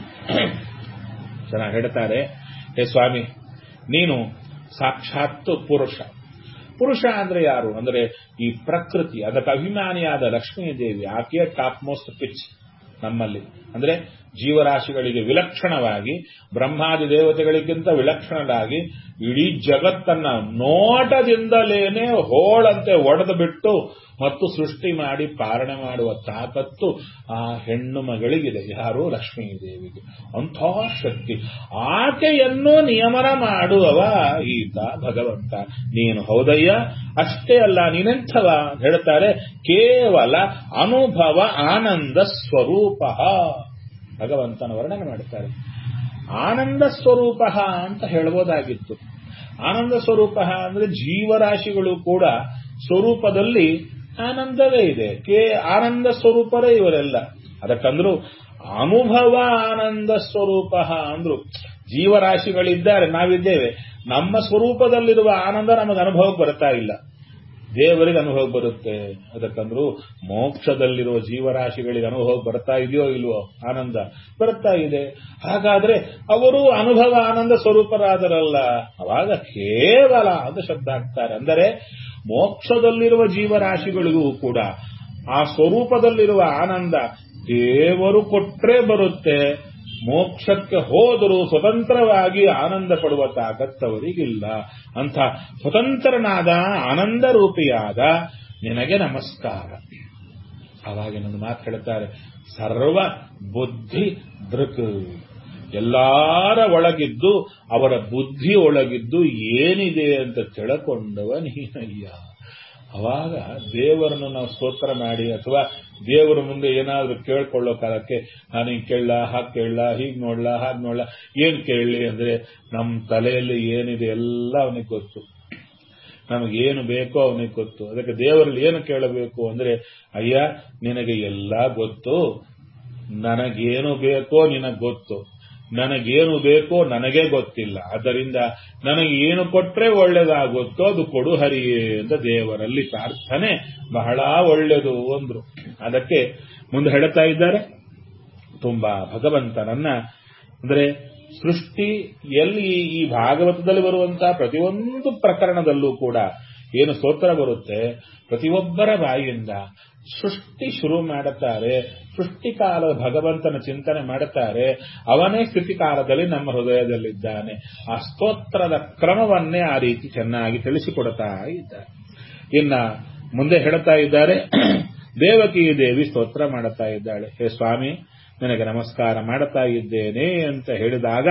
ಚೆನ್ನಾಗಿ ಹೇಳ್ತಾರೆ ಹೇ ಸ್ವಾಮಿ ನೀನು ಸಾಕ್ಷಾತ್ ಪುರುಷ ಪುರುಷ ಅಂದ್ರೆ ಯಾರು ಅಂದ್ರೆ ಈ ಪ್ರಕೃತಿ ಅದಕ್ಕೆ ಅಭಿಮಾನಿಯಾದ ಲಕ್ಷ್ಮೀ ದೇವಿ ಆಕೆಯ ಟಾಪ್ ಮೋಸ್ಟ್ ಪಿಚ್ ನಮ್ಮಲ್ಲಿ ಅಂದ್ರೆ ಜೀವರಾಶಿಗಳಿಗೆ ವಿಲಕ್ಷಣವಾಗಿ ಬ್ರಹ್ಮಾದಿ ದೇವತೆಗಳಿಗಿಂತ ವಿಲಕ್ಷಣರಾಗಿ ಇಡೀ ಜಗತ್ತನ್ನ ನೋಟದಿಂದಲೇನೆ ಹೋಳಂತೆ ಒಡೆದು ಬಿಟ್ಟು ಮತ್ತು ಸೃಷ್ಟಿ ಮಾಡಿ ಪಾಲನೆ ಮಾಡುವ ತಾಕತ್ತು ಆ ಹೆಣ್ಣು ಮಗಳಿಗಿದೆ ಯಾರು ಲಕ್ಷ್ಮೀ ದೇವಿಗೆ ಅಂಥ ಶಕ್ತಿ ಆಕೆಯನ್ನು ನಿಯಮನ ಮಾಡುವವ ಈತ ಭಗವಂತ ನೀನು ಹೌದಯ್ಯ ಅಷ್ಟೇ ಅಲ್ಲ ನೀನೆಂಥವ ಹೇಳ್ತಾರೆ ಕೇವಲ ಅನುಭವ ಆನಂದ ಸ್ವರೂಪ ಭಗವಂತನ ವರ್ಣನೆ ಮಾಡುತ್ತಾರೆ ಆನಂದ ಸ್ವರೂಪ ಅಂತ ಹೇಳ್ಬೋದಾಗಿತ್ತು ಆನಂದ ಸ್ವರೂಪ ಅಂದ್ರೆ ಜೀವರಾಶಿಗಳು ಕೂಡ ಸ್ವರೂಪದಲ್ಲಿ ಆನಂದವೇ ಇದೆ ಕೇ ಆನಂದ ಸ್ವರೂಪರೇ ಇವರೆಲ್ಲ ಅದಕ್ಕಂದ್ರು ಅನುಭವ ಆನಂದ ಸ್ವರೂಪ ಅಂದ್ರು ಜೀವರಾಶಿಗಳಿದ್ದಾರೆ ನಾವಿದ್ದೇವೆ ನಮ್ಮ ಸ್ವರೂಪದಲ್ಲಿರುವ ಆನಂದ ನಮಗೆ ಅನುಭವಕ್ಕೆ ಬರ್ತಾ ಇಲ್ಲ ದೇವರಿಗೆ ಅನುಭವ ಬರುತ್ತೆ ಅದಕ್ಕಂದ್ರು ಮೋಕ್ಷದಲ್ಲಿರುವ ಜೀವರಾಶಿಗಳಿಗೆ ಅನುಭವ ಬರ್ತಾ ಇದೆಯೋ ಇಲ್ವೋ ಆನಂದ ಬರ್ತಾ ಇದೆ ಹಾಗಾದ್ರೆ ಅವರು ಅನುಭವ ಆನಂದ ಸ್ವರೂಪರಾದರಲ್ಲ ಅವಾಗ ಕೇವಲ ಅಂತ ಶಬ್ದ ಹಾಕ್ತಾರೆ ಅಂದರೆ ಮೋಕ್ಷದಲ್ಲಿರುವ ಜೀವರಾಶಿಗಳಿಗೂ ಕೂಡ ಆ ಸ್ವರೂಪದಲ್ಲಿರುವ ಆನಂದ ದೇವರು ಕೊಟ್ರೆ ಬರುತ್ತೆ ಮೋಕ್ಷಕ್ಕೆ ಹೋದರೂ ಸ್ವತಂತ್ರವಾಗಿ ಆನಂದ ಪಡುವ ತಾಕತ್ತವರಿಗಿಲ್ಲ ಅಂಥ ಸ್ವತಂತ್ರನಾದ ಆನಂದ ರೂಪಿಯಾದ ನಿನಗೆ ನಮಸ್ಕಾರ ಅವಾಗಿನೊಂದು ಮಾತು ಹೇಳ್ತಾರೆ ಸರ್ವ ಬುದ್ಧಿ ದೃಕ್ ಎಲ್ಲಾರ ಒಳಗಿದ್ದು ಅವರ ಬುದ್ಧಿ ಒಳಗಿದ್ದು ಏನಿದೆ ಅಂತ ತಿಳ್ಕೊಂಡವ ನೀನಯ್ಯ ಅವಾಗ ದೇವರನ್ನು ನಾವು ಸ್ತೋತ್ರ ಮಾಡಿ ಅಥವಾ ದೇವರ ಮುಂದೆ ಏನಾದರೂ ಕೇಳ್ಕೊಳ್ಳೋ ಕಾಲಕ್ಕೆ ನಾನು ಹಿಂಗೆ ಕೇಳಲ್ಲ ಹಾಗೆ ಕೇಳಲ್ಲ ಹೀಗೆ ನೋಡ್ಲಾ ಹಾಗೆ ನೋಡ್ಲಾ ಏನ್ ಕೇಳಲಿ ಅಂದ್ರೆ ನಮ್ಮ ತಲೆಯಲ್ಲಿ ಏನಿದೆ ಎಲ್ಲ ಅವನಿಗೆ ಗೊತ್ತು ನಮಗೇನು ಬೇಕೋ ಅವನಿಗೆ ಗೊತ್ತು ಅದಕ್ಕೆ ದೇವರಲ್ಲಿ ಏನು ಕೇಳಬೇಕು ಅಂದ್ರೆ ಅಯ್ಯ ನಿನಗೆ ಎಲ್ಲ ಗೊತ್ತು ನನಗೇನು ಬೇಕೋ ನಿನಗೆ ಗೊತ್ತು ನನಗೇನು ಬೇಕೋ ನನಗೆ ಗೊತ್ತಿಲ್ಲ ಆದ್ದರಿಂದ ನನಗೆ ಏನು ಕೊಟ್ರೆ ಒಳ್ಳೇದಾಗುತ್ತೋ ಅದು ಕೊಡು ಹರಿಯೇ ಅಂತ ದೇವರಲ್ಲಿ ಪ್ರಾರ್ಥನೆ ಬಹಳ ಒಳ್ಳೆಯದು ಅಂದ್ರು ಅದಕ್ಕೆ ಮುಂದೆ ಹೇಳ್ತಾ ಇದ್ದಾರೆ ತುಂಬಾ ಭಗವಂತನನ್ನ ಅಂದ್ರೆ ಸೃಷ್ಟಿ ಎಲ್ಲಿ ಈ ಭಾಗವತದಲ್ಲಿ ಬರುವಂತಹ ಪ್ರತಿಯೊಂದು ಪ್ರಕರಣದಲ್ಲೂ ಕೂಡ ಏನು ಸ್ತೋತ್ರ ಬರುತ್ತೆ ಪ್ರತಿಯೊಬ್ಬರ ಬಾಯಿಯಿಂದ ಸೃಷ್ಟಿ ಶುರು ಮಾಡುತ್ತಾರೆ ಸೃಷ್ಟಿ ಕಾಲದ ಭಗವಂತನ ಚಿಂತನೆ ಮಾಡುತ್ತಾರೆ ಅವನೇ ಸ್ಥಿತಿ ಕಾಲದಲ್ಲಿ ನಮ್ಮ ಹೃದಯದಲ್ಲಿದ್ದಾನೆ ಆ ಸ್ತೋತ್ರದ ಕ್ರಮವನ್ನೇ ಆ ರೀತಿ ಚೆನ್ನಾಗಿ ತಿಳಿಸಿಕೊಡ್ತಾ ಇದ್ದಾರೆ ಇನ್ನ ಮುಂದೆ ಹೇಳ್ತಾ ಇದ್ದಾರೆ ದೇವಕಿ ದೇವಿ ಸ್ತೋತ್ರ ಮಾಡುತ್ತಾ ಇದ್ದಾಳೆ ಹೇ ಸ್ವಾಮಿ ನಿನಗೆ ನಮಸ್ಕಾರ ಮಾಡುತ್ತಾ ಇದ್ದೇನೆ ಅಂತ ಹೇಳಿದಾಗ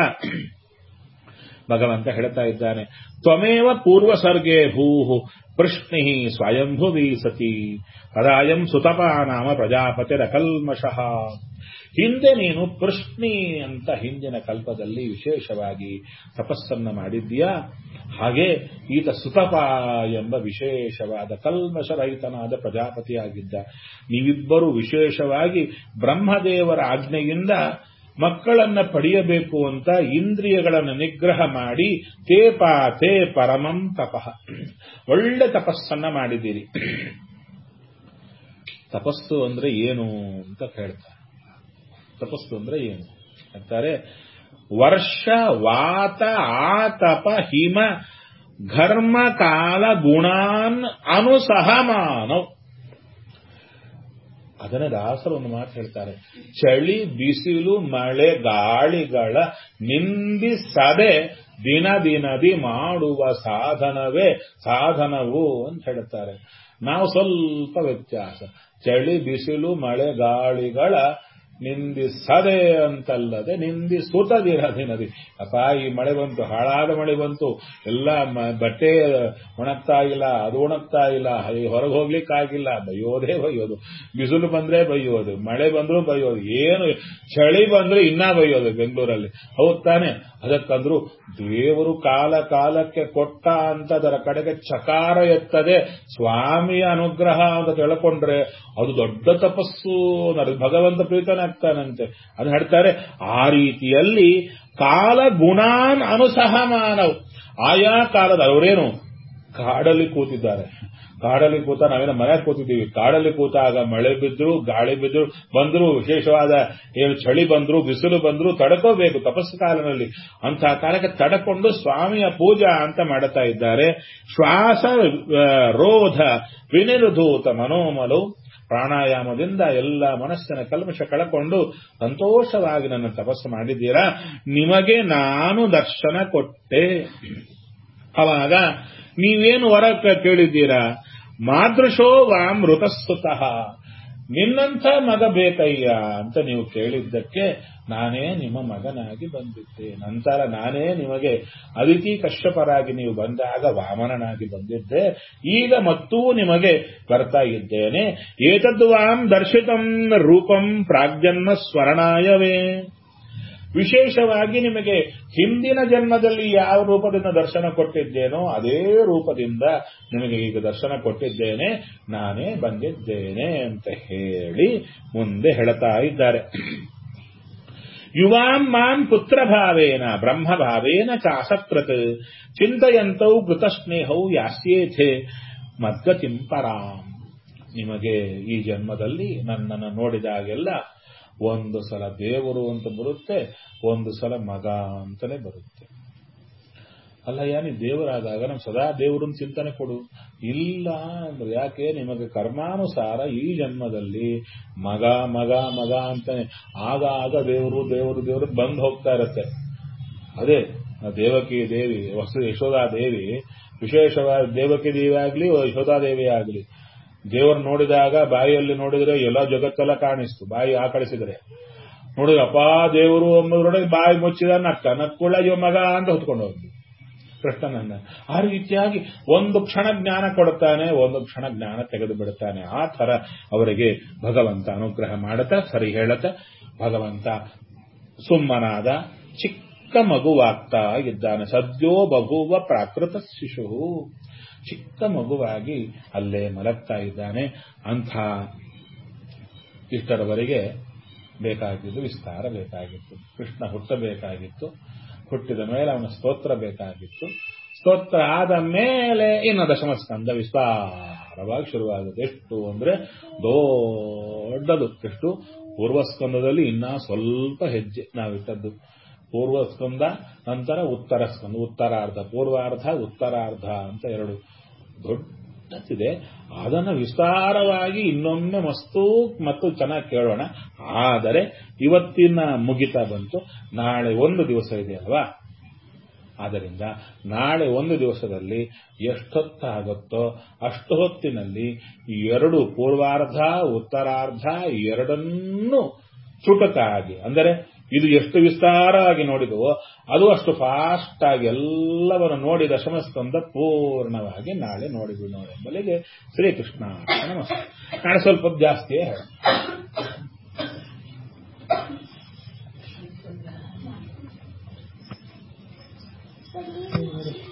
ಭಗವಂತ ಹೇಳ್ತಾ ಇದ್ದಾನೆ ತ್ವಮೇವ ಪೂರ್ವ ಸರ್ಗೆ ಭೂಹು ಪೃಷ್ಣಿ ಸ್ವಯಂಭುವಿ ಸತಿ ಪದಾಯಂ ಸುತಪ ನಾಮ ಪ್ರಜಾಪತಿರ ಕಲ್ಮಷಃ ಹಿಂದೆ ನೀನು ಪೃಷ್ಣಿ ಅಂತ ಹಿಂದಿನ ಕಲ್ಪದಲ್ಲಿ ವಿಶೇಷವಾಗಿ ತಪಸ್ಸನ್ನ ಮಾಡಿದ್ದೀಯಾ ಹಾಗೆ ಈತ ಸುತಪ ಎಂಬ ವಿಶೇಷವಾದ ಕಲ್ಮಷರಹಿತನಾದ ಪ್ರಜಾಪತಿಯಾಗಿದ್ದ ನೀವಿಬ್ಬರು ವಿಶೇಷವಾಗಿ ಬ್ರಹ್ಮದೇವರ ಆಜ್ಞೆಯಿಂದ ಮಕ್ಕಳನ್ನ ಪಡೆಯಬೇಕು ಅಂತ ಇಂದ್ರಿಯಗಳನ್ನು ನಿಗ್ರಹ ಮಾಡಿ ತೇಪ ತೇ ಪರಮಂ ತಪಃ ಒಳ್ಳೆ ತಪಸ್ಸನ್ನ ಮಾಡಿದ್ದೀರಿ ತಪಸ್ಸು ಅಂದ್ರೆ ಏನು ಅಂತ ಹೇಳ್ತಾರೆ ತಪಸ್ಸು ಅಂದ್ರೆ ಏನು ಅಂತಾರೆ ವರ್ಷ ವಾತ ಆತಪ ಹಿಮ ಘರ್ಮ ಕಾಲ ಗುಣಾನ್ ಅನುಸಹಮಾನವ್ ಅದನ್ನ ದಾಸರು ಒಂದು ಮಾತು ಹೇಳ್ತಾರೆ ಚಳಿ ಬಿಸಿಲು ಮಳೆ ಗಾಳಿಗಳ ನಿಂದಿಸದೆ ದಿನ ದಿನದಿ ಮಾಡುವ ಸಾಧನವೇ ಸಾಧನವು ಅಂತ ಹೇಳ್ತಾರೆ ನಾವು ಸ್ವಲ್ಪ ವ್ಯತ್ಯಾಸ ಚಳಿ ಬಿಸಿಲು ಮಳೆ ಗಾಳಿಗಳ ನಿಂದಿಸದೆ ಅಂತಲ್ಲದೆ ನಿಂದಿಸುತ್ತದಿರದೆ ನದಿ ಅಪ್ಪ ಈ ಮಳೆ ಬಂತು ಹಾಳಾದ ಮಳೆ ಬಂತು ಎಲ್ಲ ಬಟ್ಟೆ ಒಣಗ್ತಾ ಇಲ್ಲ ಅದು ಒಣಗ್ತಾ ಇಲ್ಲ ಹೊರಗೆ ಹೋಗ್ಲಿಕ್ಕಾಗಿಲ್ಲ ಬೈಯೋದೇ ಬೈಯೋದು ಬಿಸಿಲು ಬಂದ್ರೆ ಬೈಯೋದು ಮಳೆ ಬಂದ್ರೂ ಬೈಯೋದು ಏನು ಚಳಿ ಬಂದ್ರೆ ಇನ್ನ ಬೈಯೋದು ಬೆಂಗಳೂರಲ್ಲಿ ಹೌದ್ ತಾನೆ ಅದಕ್ಕಂದ್ರು ದೇವರು ಕಾಲ ಕಾಲಕ್ಕೆ ಕೊಟ್ಟ ಅಂತದರ ಕಡೆಗೆ ಚಕಾರ ಎತ್ತದೆ ಸ್ವಾಮಿಯ ಅನುಗ್ರಹ ಅಂತ ತಿಳ್ಕೊಂಡ್ರೆ ಅದು ದೊಡ್ಡ ತಪಸ್ಸು ಭಗವಂತ ಪ್ರೀತನಾಗ್ತಾನಂತೆ ಅದು ಹೇಳ್ತಾರೆ ಆ ರೀತಿಯಲ್ಲಿ ಕಾಲ ಗುಣಾನ್ ಅನುಸಹಮಾನವ್ ಆಯಾ ಕಾಲದ ಅವರೇನು ಕಾಡಲ್ಲಿ ಕೂತಿದ್ದಾರೆ ಕಾಡಲ್ಲಿ ಕೂತ ನಾವೇನೋ ಮನೆಗೆ ಕೂತಿದ್ದೀವಿ ಕಾಡಲ್ಲಿ ಕೂತಾಗ ಮಳೆ ಬಿದ್ರು ಗಾಳಿ ಬಿದ್ರು ಬಂದ್ರು ವಿಶೇಷವಾದ ಏನು ಚಳಿ ಬಂದ್ರು ಬಿಸಿಲು ಬಂದ್ರು ತಡ್ಕೋಬೇಕು ತಪಸ್ಸು ಕಾಲದಲ್ಲಿ ಅಂತಹ ಕಾಲಕ್ಕೆ ತಡಕೊಂಡು ಸ್ವಾಮಿಯ ಪೂಜಾ ಅಂತ ಮಾಡುತ್ತಾ ಇದ್ದಾರೆ ಶ್ವಾಸ ರೋಧ ವಿನಿರುಧೂತ ಮನೋಮಲು ಪ್ರಾಣಾಯಾಮದಿಂದ ಎಲ್ಲ ಮನಸ್ಸಿನ ಕಲ್ಮಶ ಕಳಕೊಂಡು ಸಂತೋಷವಾಗಿ ನನ್ನ ತಪಸ್ಸು ಮಾಡಿದ್ದೀರಾ ನಿಮಗೆ ನಾನು ದರ್ಶನ ಕೊಟ್ಟೆ ಅವಾಗ ನೀವೇನು ವರ ಕೇಳಿದ್ದೀರಾ ಮಾದೃಶೋ ವಾಮೃತಸ್ತುತಃ ನಿನ್ನಂಥ ಮಗ ಬೇಕಯ್ಯ ಅಂತ ನೀವು ಕೇಳಿದ್ದಕ್ಕೆ ನಾನೇ ನಿಮ್ಮ ಮಗನಾಗಿ ಬಂದಿದ್ದೆ ನಂತರ ನಾನೇ ನಿಮಗೆ ಅದಿತಿ ಕಶ್ಯಪರಾಗಿ ನೀವು ಬಂದಾಗ ವಾಮನನಾಗಿ ಬಂದಿದ್ದೆ ಈಗ ಮತ್ತೂ ನಿಮಗೆ ಬರ್ತಾ ಇದ್ದೇನೆ ಏತದ್ ವಾಂ ದರ್ಶಿತಂ ರೂಪಂ ಪ್ರಾಗ್ಜನ್ಮ ಸ್ವರ್ಣಾಯವೇ ವಿಶೇಷವಾಗಿ ನಿಮಗೆ ಹಿಂದಿನ ಜನ್ಮದಲ್ಲಿ ಯಾವ ರೂಪದಿಂದ ದರ್ಶನ ಕೊಟ್ಟಿದ್ದೇನೋ ಅದೇ ರೂಪದಿಂದ ನಿಮಗೆ ಈಗ ದರ್ಶನ ಕೊಟ್ಟಿದ್ದೇನೆ ನಾನೇ ಬಂದಿದ್ದೇನೆ ಅಂತ ಹೇಳಿ ಮುಂದೆ ಹೇಳ್ತಾ ಇದ್ದಾರೆ ಯುವಾಂ ಮಾಂ ಪುತ್ರಭಾವೇನ ಬ್ರಹ್ಮಭಾವೇನ ಚಾಸಕೃತ್ ಚಿಂತೆಯಂತೌ ಕೃತಸ್ನೇಹೌ ಯಾಸ್ಯೇಥೆ ಮದ್ಗತಿಂ ಪರಾಂ ನಿಮಗೆ ಈ ಜನ್ಮದಲ್ಲಿ ನನ್ನನ್ನು ನೋಡಿದಾಗೆಲ್ಲ ಒಂದು ಸಲ ದೇವರು ಅಂತ ಬರುತ್ತೆ ಒಂದು ಸಲ ಮಗ ಅಂತಾನೆ ಬರುತ್ತೆ ಅಲ್ಲಯ್ಯ ನೀ ದೇವರಾದಾಗ ನಮ್ ಸದಾ ದೇವರನ್ನ ಚಿಂತನೆ ಕೊಡು ಇಲ್ಲ ಅಂದ್ರೆ ಯಾಕೆ ನಿಮಗೆ ಕರ್ಮಾನುಸಾರ ಈ ಜನ್ಮದಲ್ಲಿ ಮಗ ಮಗ ಮಗ ಅಂತಾನೆ ಆಗ ಆಗ ದೇವರು ದೇವರು ದೇವರು ಬಂದು ಹೋಗ್ತಾ ಇರತ್ತೆ ಅದೇ ದೇವಕಿ ದೇವಿ ವಸು ಯಶೋಧಾ ದೇವಿ ವಿಶೇಷವಾದ ದೇವಕಿ ದೇವಿ ಆಗ್ಲಿ ಯಶೋಧಾ ದೇವಿ ಆಗ್ಲಿ ದೇವರು ನೋಡಿದಾಗ ಬಾಯಿಯಲ್ಲಿ ನೋಡಿದ್ರೆ ಎಲ್ಲ ಜಗತ್ತೆಲ್ಲ ಕಾಣಿಸ್ತು ಬಾಯಿ ಆಕಳಿಸಿದರೆ ನೋಡಿದ್ರೆ ಅಪ್ಪಾ ದೇವರು ಎಂಬುದರೊಳಗೆ ಬಾಯಿ ಮುಚ್ಚಿದ ನಕ್ಕ ನಕ್ಕುಳ ಅಯ್ಯೋ ಮಗ ಅಂತ ಹೊತ್ಕೊಂಡು ಹೋಗಿ ಕೃಷ್ಣನನ್ನ ಆ ರೀತಿಯಾಗಿ ಒಂದು ಕ್ಷಣ ಜ್ಞಾನ ಕೊಡುತ್ತಾನೆ ಒಂದು ಕ್ಷಣ ಜ್ಞಾನ ತೆಗೆದು ಬಿಡುತ್ತಾನೆ ಆ ತರ ಅವರಿಗೆ ಭಗವಂತ ಅನುಗ್ರಹ ಮಾಡುತ್ತಾ ಸರಿ ಹೇಳುತ್ತ ಭಗವಂತ ಸುಮ್ಮನಾದ ಚಿಕ್ಕ ಮಗುವಾಗ್ತಾ ಇದ್ದಾನೆ ಸದ್ಯೋ ಬಭುವ ಪ್ರಾಕೃತ ಶಿಶು ಚಿಕ್ಕ ಮಗುವಾಗಿ ಅಲ್ಲೇ ಮಲಗ್ತಾ ಇದ್ದಾನೆ ಅಂಥ ಇಷ್ಟರವರೆಗೆ ಬೇಕಾಗಿದ್ದು ವಿಸ್ತಾರ ಬೇಕಾಗಿತ್ತು ಕೃಷ್ಣ ಹುಟ್ಟಬೇಕಾಗಿತ್ತು ಹುಟ್ಟಿದ ಮೇಲೆ ಅವನ ಸ್ತೋತ್ರ ಬೇಕಾಗಿತ್ತು ಸ್ತೋತ್ರ ಆದ ಮೇಲೆ ಇನ್ನು ದಶಮ ಸ್ಕಂದ ವಿಸ್ತಾರವಾಗಿ ಶುರುವಾಗುತ್ತೆ ಎಷ್ಟು ಅಂದ್ರೆ ದೊಡ್ಡದು ಎಷ್ಟು ಪೂರ್ವಸ್ಕಂದದಲ್ಲಿ ಇನ್ನ ಸ್ವಲ್ಪ ಹೆಜ್ಜೆ ನಾವಿಟ್ಟದ್ದು ಪೂರ್ವ ಸ್ಕಂದ ನಂತರ ಉತ್ತರ ಸ್ಕಂದ ಉತ್ತರಾರ್ಧ ಪೂರ್ವಾರ್ಧ ಉತ್ತರಾರ್ಧ ಅಂತ ಎರಡು ದೊಡ್ಡದಿದೆ ಅದನ್ನು ವಿಸ್ತಾರವಾಗಿ ಇನ್ನೊಮ್ಮೆ ಮಸ್ತು ಮತ್ತು ಚೆನ್ನಾಗಿ ಕೇಳೋಣ ಆದರೆ ಇವತ್ತಿನ ಮುಗಿತಾ ಬಂತು ನಾಳೆ ಒಂದು ದಿವಸ ಇದೆ ಅಲ್ವಾ ಆದ್ದರಿಂದ ನಾಳೆ ಒಂದು ದಿವಸದಲ್ಲಿ ಎಷ್ಟೊತ್ತಾಗುತ್ತೋ ಅಷ್ಟು ಹೊತ್ತಿನಲ್ಲಿ ಎರಡು ಪೂರ್ವಾರ್ಧ ಉತ್ತರಾರ್ಧ ಎರಡನ್ನೂ ಚುಟುಕಾಗಿ ಅಂದರೆ ಇದು ಎಷ್ಟು ವಿಸ್ತಾರವಾಗಿ ನೋಡಿದವೋ ಅದು ಅಷ್ಟು ಫಾಸ್ಟ್ ಆಗಿ ಎಲ್ಲವನ್ನು ನೋಡಿ ದಶಮಸ್ಕಂದ ಪೂರ್ಣವಾಗಿ ನಾಳೆ ನೋಡಿಬಿಡೋಣ ಎಂಬಲ್ಲಿಗೆ ಶ್ರೀಕೃಷ್ಣ ನಮಸ್ತೆ ನಾಳೆ ಸ್ವಲ್ಪ ಜಾಸ್ತಿಯೇ ಹೇಳ Thank you.